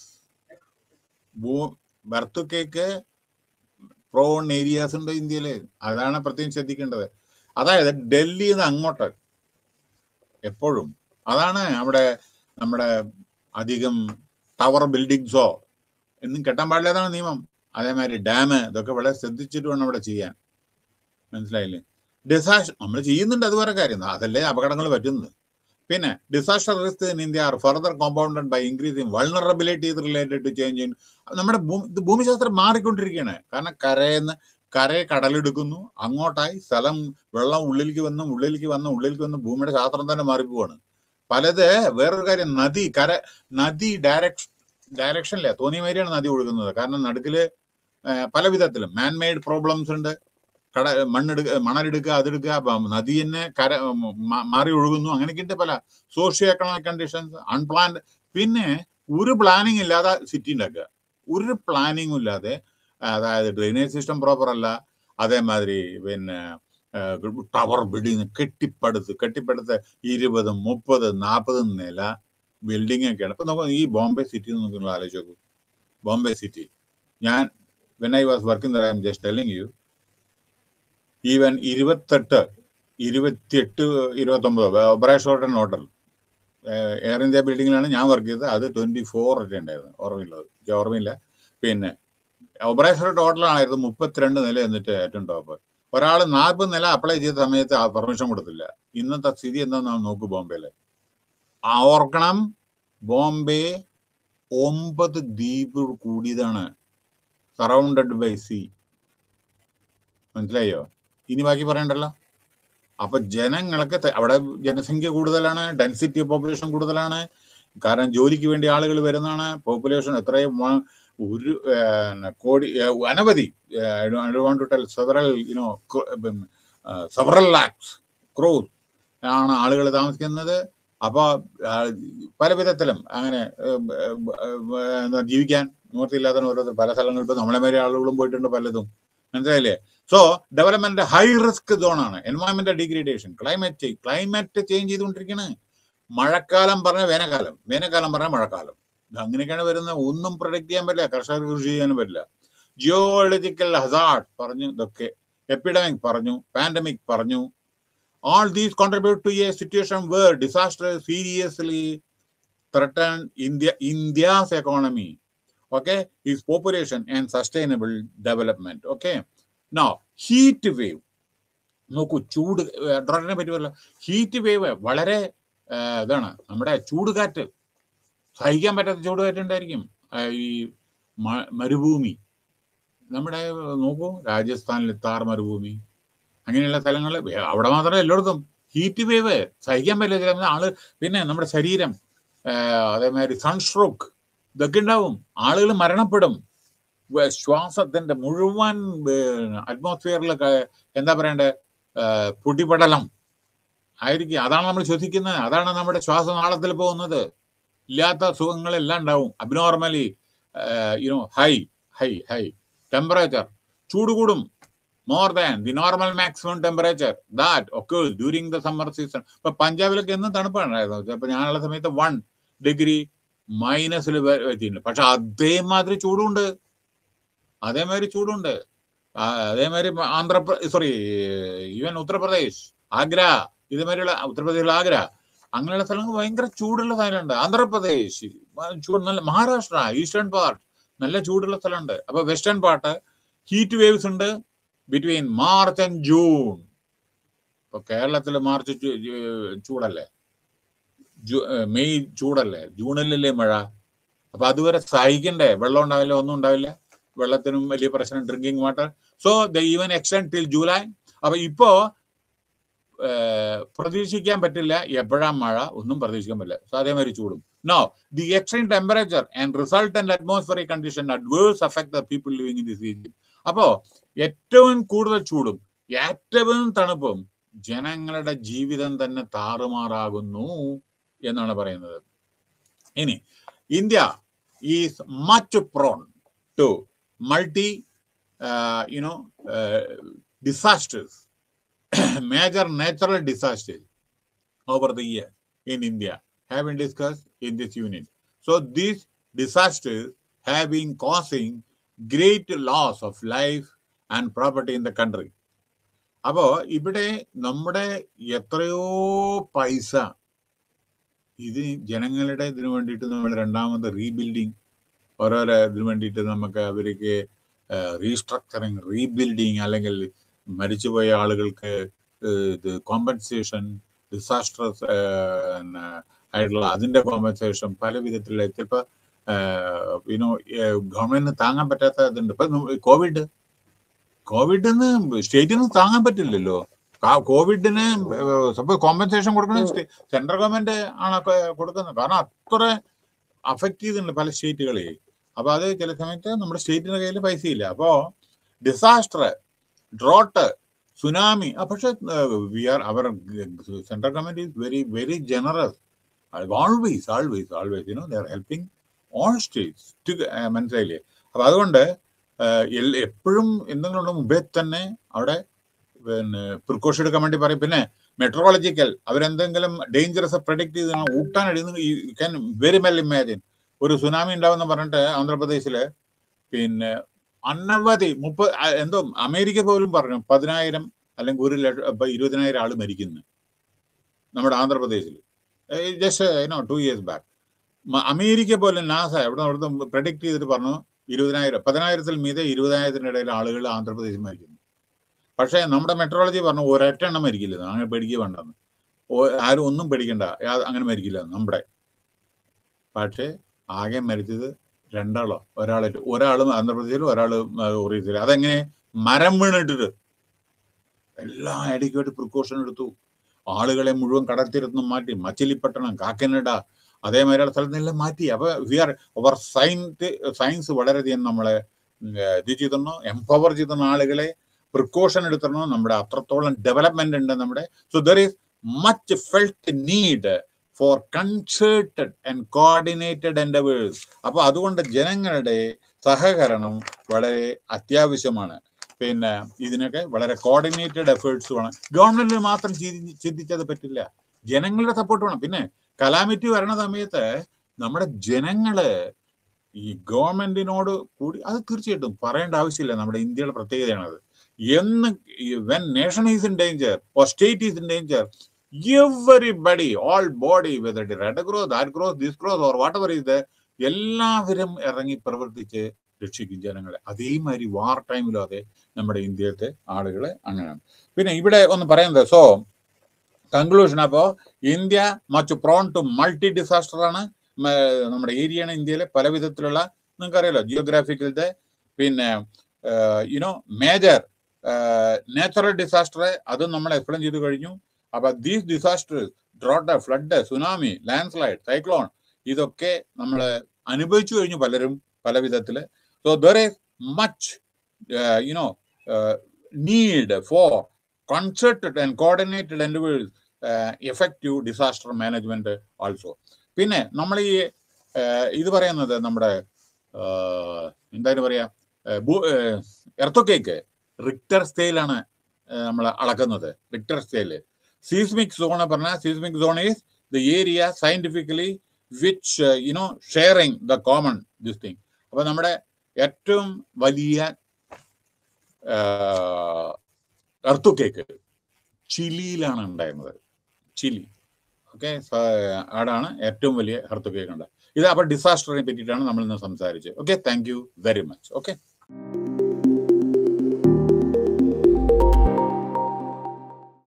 S1: earthquake prone areas ഉണ്ട് ഇന്ത്യയില് അതാണ് പ്രത്യേകം ശ്രദ്ധിക്കേണ്ടത് അതായത് ഡൽഹിയിൽ നിന്ന് അങ്ങോട്ട് എപ്പോഴും അതാണ് അവിടെ നമ്മുടെ അധികം ടവർ ബിൽഡിങ്സോ എന്നും കെട്ടാൻ പാടില്ലാതാണ് നിയമം അതേമാതിരി ഡാം ഇതൊക്കെ വളരെ ശ്രദ്ധിച്ചിട്ട് വേണം അവിടെ ചെയ്യാൻ മനസ്സിലായില്ലേ ഡിസാസ്റ്റർ നമ്മൾ ചെയ്യുന്നുണ്ട് അത് വേറെ കാര്യം അതല്ലേ അപകടങ്ങൾ പറ്റുന്നത് പിന്നെ disaster risk in India are further compounded by increasing vulnerability related to change in നമ്മുടെ ഭൂമിശാസ്ത്രം മാറിക്കൊണ്ടിരിക്കുകയാണ് കാരണം കരയെന്ന് കരയെ കടലെടുക്കുന്നു അങ്ങോട്ടായി സ്ഥലം വെള്ളം ഉള്ളിലേക്ക് വന്ന് ഉള്ളിലേക്ക് വന്ന് ഉള്ളിലേക്ക് വന്ന് ഭൂമിയുടെ ശാസ്ത്രം തന്നെ മാറിപ്പോവാണ് പലത് വേറൊരു കാര്യം നദി കര നദി ഡയറക്ഷൻ ഡയറക്ഷനില്ല തോന്നിയ മാതിരിയാണ് നദി ഒഴുകുന്നത് കാരണം നടുക്കില് പല വിധത്തിലും മാൻ മെയ്ഡ് പ്രോബ്ലംസ് ഉണ്ട് കട മണ്ണെടുക്ക മണലെടുക്കുക അതെടുക്കുക നദി തന്നെ കര മാറി ഒഴുകുന്നു അങ്ങനെയൊക്കെ പല സോഷ്യോ എക്കണോമിക് കണ്ടീഷൻസ് അൺപ്ലാൻഡ് പിന്നെ ഒരു പ്ലാനിങ് ഇല്ലാതെ സിറ്റി ഉണ്ടാക്കുക ഒരു പ്ലാനിങ്ങും ഇല്ലാതെ അതായത് ഡ്രെയിനേജ് സിസ്റ്റം പ്രോപ്പർ അല്ല അതേമാതിരി പിന്നെ ടവർ ബിൽഡിങ് കെട്ടിപ്പടുത്ത് കെട്ടിപ്പടുത്ത് ഇരുപതും മുപ്പത് നാൽപ്പതും നില ബിൽഡിംഗ് ഒക്കെയാണ് ഇപ്പൊ നമുക്ക് ഈ ബോംബെ സിറ്റി നിങ്ങൾ ആലോചിച്ച് നോക്കൂ ബോംബെ സിറ്റി ഞാൻ when I was working I am just telling you even ഇരുപത്തെട്ട് ഇരുപത്തിയെട്ട് ഇരുപത്തൊമ്പത് ഒബ്രാഷ് ഹോട്ടൽ ഹോട്ടൽ എയർ ഇന്ത്യ ബിൽഡിങ്ങിലാണ് ഞാൻ വർക്ക് ചെയ്തത് അത് ട്വന്റി ഫോർ ഒക്കെ ഉണ്ടായിരുന്നു ഓർമ്മയില്ലത് ഓർമ്മയില്ല പിന്നെ ഒബ്രാഷ് ഹോട്ടലാണായിരുന്നു മുപ്പത്തിരണ്ട് നില എന്നിട്ട് ഏറ്റവും ടോപ്പ് ഒരാൾ നാൽപ്പത് നില അപ്ലൈ ചെയ്ത സമയത്ത് പെർമിഷൻ കൊടുത്തില്ല ഇന്നത്തെ സ്ഥിതി എന്താണെന്ന് നോക്കൂ ബോംബെയിലെ ഓർക്കണം ബോംബെ ഒമ്പത് ദ്വീപ് കൂടിയതാണ് സറൗണ്ടഡ് ബൈ സി മനസ്സിലായോ ഇനി ബാക്കി പറയണ്ടല്ലോ അപ്പൊ ജനങ്ങൾക്ക് അവിടെ ജനസംഖ്യ കൂടുതലാണ് ഡെൻസിറ്റി പോപ്പുലേഷൻ കൂടുതലാണ് കാരണം ജോലിക്ക് വേണ്ടി ആളുകൾ വരുന്നതാണ് പോപ്പുലേഷൻ എത്രയും ഒരു കോടി അനവധി to tell several you know several lakhs crores ആണ് ആളുകൾ താമസിക്കുന്നത് അപ്പൊ പല വിധത്തിലും അങ്ങനെ ജീവിക്കാൻ നിവൃത്തിയില്ലാത്ത ഓരോരുത്തർ പല സ്ഥലങ്ങളിൽ ഇപ്പൊ നമ്മളെ മാതിരി ആളുകളും പോയിട്ടുണ്ട് പലതും മനസ്സിലായില്ലേ സോ ഡെവലപ്മെന്റ് ഹൈ റിസ്ക് സോണാണ് environment degradation climate change climate change ചെയ്തുകൊണ്ടിരിക്കുകയാണ് മഴക്കാലം പറഞ്ഞ വേനൽക്കാലം വേനൽക്കാലം പറഞ്ഞ മഴക്കാലം അങ്ങനെയൊക്കെയാണ് വരുന്നത് ഒന്നും പ്രൊഡക്ട് ചെയ്യാൻ പറ്റില്ല കർഷകർ കൃഷി ചെയ്യാനും പറ്റില്ല ജിയോളജിക്കൽ ഹസാർഡ് പറഞ്ഞു ഇതൊക്കെ എപ്പിഡമിക് പറഞ്ഞു പാൻഡമിക് പറഞ്ഞു all these contribute to a situation where disaster seriously threaten India, India's economy, okay, its population and sustainable development. Okay. Now, heat wave. നോക്കൂ ചൂട് ഡ്രോട്ടിനെ പറ്റി പറയല ഹീറ്റ് വേവ് വളരെ ഇതാണ് നമ്മുടെ ചൂടുകാറ്റ് സഹിക്കാൻ പറ്റാത്ത ചൂടുകാറ്റ് ഉണ്ടായിരിക്കും ഈ മരുഭൂമി നമ്മുടെ നോക്കൂ രാജസ്ഥാനിൽ താർ മരുഭൂമി അങ്ങനെയുള്ള സ്ഥലങ്ങൾ അവിടെ മാത്രമല്ല എല്ലായിടത്തും ഹീറ്റ് വേവ് സഹിക്കാൻ പറ്റില്ല ചില ആള് പിന്നെ നമ്മുടെ ശരീരം അതേമാതിരി സൺസ്ട്രോക്ക് ഇതൊക്കെ ഉണ്ടാവും ആളുകൾ മരണപ്പെടും ശ്വാസത്തിന്റെ മുഴുവൻ അറ്റ്മോസ്ഫിയറിലൊക്കെ എന്താ പറയണ്ടേ പൊടിപടലം ആയിരിക്കും അതാണ് നമ്മൾ ശ്വസിക്കുന്നത് അതാണ് നമ്മുടെ ശ്വാസനാളത്തിൽ പോകുന്നത് ഇല്ലാത്ത സുഖങ്ങളെല്ലാം ഉണ്ടാവും abnormally you know high high high temperature ചൂട് കൂടും more than the normal maximum temperature that ഒക്കെ ഡ്യൂരിങ് ദ സമ്മർ സീസൺ ഇപ്പൊ പഞ്ചാബിലൊക്കെ എന്നും തണുപ്പാണ് ചിലപ്പോൾ ഞാനുള്ള സമയത്ത് വൺ ഡിഗ്രി മൈനസിൽ എത്തിയിട്ടുണ്ട് പക്ഷെ അതേമാതിരി ചൂടുണ്ട് അതേമാതിരി ചൂടുണ്ട് അതേമാതിരി ആന്ധ്രാപ്രദേശ് സോറി ഈവൻ ഉത്തർപ്രദേശ് ആഗ്ര ഇതുമാതിരിയുള്ള ഉത്തർപ്രദേശിൽ ആഗ്ര അങ്ങനെയുള്ള സ്ഥലങ്ങൾ ഭയങ്കര ചൂടുള്ള സ്ഥലമുണ്ട് ആന്ധ്രാപ്രദേശ് ചൂട് നല്ല മഹാരാഷ്ട്ര ഈസ്റ്റേൺ പാർട്ട് നല്ല ചൂടുള്ള സ്ഥലമുണ്ട് അപ്പൊ വെസ്റ്റേൺ പാർട്ട് ഹീറ്റ് വേവ്സ് ഉണ്ട് ബിറ്റ്വീൻ മാർച്ച് ആൻഡ് ജൂൺ ഇപ്പൊ കേരളത്തിൽ മാർച്ച് ചൂ- ചൂ- ചൂടല്ലേ ജൂ- ഏർ മെയ് ചൂടല്ലേ ജൂണിലല്ലേ മഴ അപ്പൊ അതുവരെ സഹിക്കണ്ടേ വെള്ളം ഉണ്ടാവില്ല ഒന്നും ഉണ്ടാവില്ല വെള്ളത്തിനും വലിയ പ്രശ്നം drinking water so the even extend till July അപ്പൊ ഇപ്പോ ഏർ, പ്രതീക്ഷിക്കാൻ പറ്റില്ല എപ്പോഴാ മഴ ഒന്നും പ്രതീക്ഷിക്കാൻ പറ്റില്ല സോ അതേമാതിരി ചൂടും no the extreme temperature and result and atmospheric condition adverse affect the people living in this region അപ്പോ ഏറ്റവും കൂടുതൽ ചൂടും ഏറ്റവും തണുപ്പും ജനങ്ങളുടെ ജീവിതം തന്നെ താറുമാറാകുന്നു എന്നാണ് പറയുന്നത് ഇനി India is much prone to multi you know disasters major natural disasters over the year in India have been discussed in this unit. So these disasters have been causing great loss of life and property in the country. അപ്പോ ഇവിടെ നമ്മുടെ എത്രയോ പൈസ ഇത് ജനങ്ങളുടെ ഇതിനു വേണ്ടിയിട്ട് നമ്മൾ രണ്ടാമത് റീബിൽഡിങ് ഓരോരോ ഇതിനു വേണ്ടിയിട്ട് നമുക്ക് അവർക്ക് റീസ്ട്രക്ചറിങ് റീബിൽഡിങ് അല്ലെങ്കിൽ മരിച്ചുപോയ ആളുകൾക്ക് ഏഹ്, ഇത് കോമ്പൻസേഷൻ ഡിസാസ്റ്റർ ആയിട്ടുള്ള അതിന്റെ കോമ്പൻസേഷൻ പല വിധത്തിലുള്ള ചിലപ്പോ യുനോ ഗവൺമെന്റിന് താങ്ങാൻ പറ്റാത്ത ഇതുണ്ട് ഇപ്പൊ കോവിഡ് കോവിഡിന് സ്റ്റേറ്റിന് താങ്ങാൻ പറ്റില്ലല്ലോ കാ- കോവിഡിന് സപ്പോസ് കോമ്പൻസേഷൻ കൊടുക്കുന്നത് സെൻട്രൽ ഗവൺമെന്റ് ആണ് ഒക്കെ കൊടുക്കുന്നത് കാരണം അത്ര അഫക്ട് ചെയ്തിട്ടുണ്ട് പല സ്റ്റേറ്റുകളെ അപ്പൊ അത് ചില സമയത്ത് നമ്മുടെ സ്റ്റേറ്റിന്റെ കയ്യിൽ പൈസയില്ല അപ്പോ ഡിസാസ്റ്റർ ഡ്രോട്ട് സുനാമി പക്ഷെ we are our central government is very very generous always always always you know they're helping all states മനസ്സിലായില്ലേ അപ്പൊ അതുകൊണ്ട് എപ്പോഴും എന്തെങ്കിലും ഉള്ള മുമ്പേ തന്നെ അവിടെ പിന്നെ പ്രിക്കോഷൻ എടുക്കാൻ വേണ്ടി പറയും പിന്നെ മെട്രോളജിക്കൽ അവരെന്തെങ്കിലും ഡേഞ്ചറസ് പ്രഡിക്ട് ചെയ്ത് ഊട്ടാൻ എഴുതുന്ന you can very well imagine ഒരു സുനാമി ഉണ്ടാവുന്ന പറഞ്ഞിട്ട് ആന്ധ്രാപ്രദേശില് പിന്നെ അനവധി മുപ്പത് ആ, എന്തോ അമേരിക്ക പോലും പറഞ്ഞു പതിനായിരം അല്ലെങ്കിൽ ഒരു ലക്ഷം ഇപ്പൊ ഇരുപതിനായിരം ആള് മരിക്കുന്നു നമ്മുടെ ആന്ധ്രാപ്രദേശിൽ just no two years back America പോലും നാസ എവിടെ അവിടുന്ന് പ്രഡിക്ട് ചെയ്തിട്ട് പറഞ്ഞു ഇരുപതിനായിരം പതിനായിരത്തിൽ മീതെ ഇരുപതിനായിരത്തിന്റെ ഇടയിൽ ആളുകൾ ആന്ധ്രാപ്രദേശിൽ മരിക്കുന്നു പക്ഷേ നമ്മുടെ മെട്രോളജി പറഞ്ഞു ഒരൊറ്റ എണ്ണം മരിക്കില്ല അങ്ങനെ പേടിക്കുക വേണ്ടെന്ന് ഓ- ആരും ഒന്നും പേടിക്കണ്ട യാ- അങ്ങനെ മരിക്കില്ല നമ്മുടെ പക്ഷേ ആകെ മരിച്ചത് രണ്ടാളോ ഒരാളെ ഒരാളും ആന്ധ്രാപ്രദേശിലും ഒരാളും ഒറീസയിലും അതെങ്ങനെ മരം വീണിട്ടിട്ട് എല്ലാ അഡിക്വേറ്റ് പ്രിക്കോഷൻ എടുത്തു ആളുകളെ മുഴുവൻ കടൽത്തീരത്തുനിന്ന് മാറ്റി മച്ചിലിപ്പട്ടണം കാക്കനഡ അതേമാതിരിയുള്ള സ്ഥലത്ത് നിന്നെല്ലാം മാറ്റി അപ്പൊ we are our science science വളരെയധികം നമ്മളെ ഉം, ഏർ, ഇത് ചെയ്തിരുന്നു എംപവർ ചെയ്തിരുന്ന ആളുകളെ പ്രിക്കോഷൻ എടുത്തിരുന്നു നമ്മുടെ അത്രത്തോളം ഡെവലപ്മെന്റ് ഉണ്ട് നമ്മുടെ so there is much felt need for concerted and coordinated endeavours അപ്പൊ അതുകൊണ്ട് ജനങ്ങളുടെ സഹകരണം വളരെ അത്യാവശ്യമാണ് പിന്നെ ഇതിനൊക്കെ വളരെ കോർഡിനേറ്റഡ് എഫേർട്സ് വേണം ഗവൺമെന്റിന് മാത്രം ചിന്തി- ചിന്തിച്ചത് പറ്റില്ല ജനങ്ങളുടെ സപ്പോർട്ട് വേണം പിന്നെ കലാമിറ്റി വരണ സമയത്ത് നമ്മുടെ ജനങ്ങള് ഈ ഗവൺമെന്റിനോട് കൂടി അത് തീർച്ചയായിട്ടും പറയേണ്ട ആവശ്യമില്ല നമ്മുടെ ഇന്ത്യയുടെ പ്രത്യേകതയാണത് എന്ന് when nation is in danger or state is in danger everybody all body whether Red Cross that cross this cross or whatever ഇത് എല്ലാവരും ഇറങ്ങി പ്രവർത്തിച്ച് രക്ഷിക്കും ജനങ്ങളെ അതേമാതിരി വാർ ടൈമിലും അതെ നമ്മുടെ ഇന്ത്യയിലത്തെ ആളുകളെ അങ്ങനെയാണ് പിന്നെ ഇവിടെ ഒന്ന് പറയുന്നത് സോ കൺക്ലൂഷൻ അപ്പോ India much prone to multi disaster ആണ് മ- നമ്മുടെ ഏരിയയാണ് ഇന്ത്യയിലെ പല വിധത്തിലുള്ള നിങ്ങൾക്കറിയാലോ ജിയോഗ്രാഫിക്കലത്തെ പിന്നെ യുനോ മേജർ നാച്ചുറൽ ഡിസാസ്റ്റർ അതും നമ്മൾ എക്സ്പ്ലെയിൻ ചെയ്ത് കഴിഞ്ഞു അപ്പൊ these disasters drought flood tsunami landslide cyclone ഇതൊക്കെ നമ്മൾ അനുഭവിച്ചു കഴിഞ്ഞു പലരും പല വിധത്തില് so there is much you know need for concerted and coordinated endeavours effective disaster management also പിന്നെ നമ്മൾ ഈ ഏഹ്, ഇത് പറയുന്നത് നമ്മുടെ എന്തായാലും പറയാ എർത്തോക്കേക്ക് റിക്ടർ സ്കെയിലാണ് നമ്മൾ അളക്കുന്നത് റിക്ടർ സ്കെയില് സീസ്മിക് സോൺ പറഞ്ഞാൽ seismic zone is the area scientifically which you know sharing the common this thing അപ്പൊ നമ്മുടെ ഏറ്റവും വലിയ എർത്തുക്കേക്ക് ചിലിയിലാണ് ഉണ്ടായിരുന്നത് ചിലി ഓക്കെ ആടാണ് ഏറ്റവും വലിയ ഹർത്തുകയെ കണ്ട ഇത് അപ്പോൾ ഡിസാസ്റ്ററിനെ പറ്റിയിട്ടാണ് നമ്മൾ ഇന്ന് സംസാരിച്ചത് okay thank you very much okay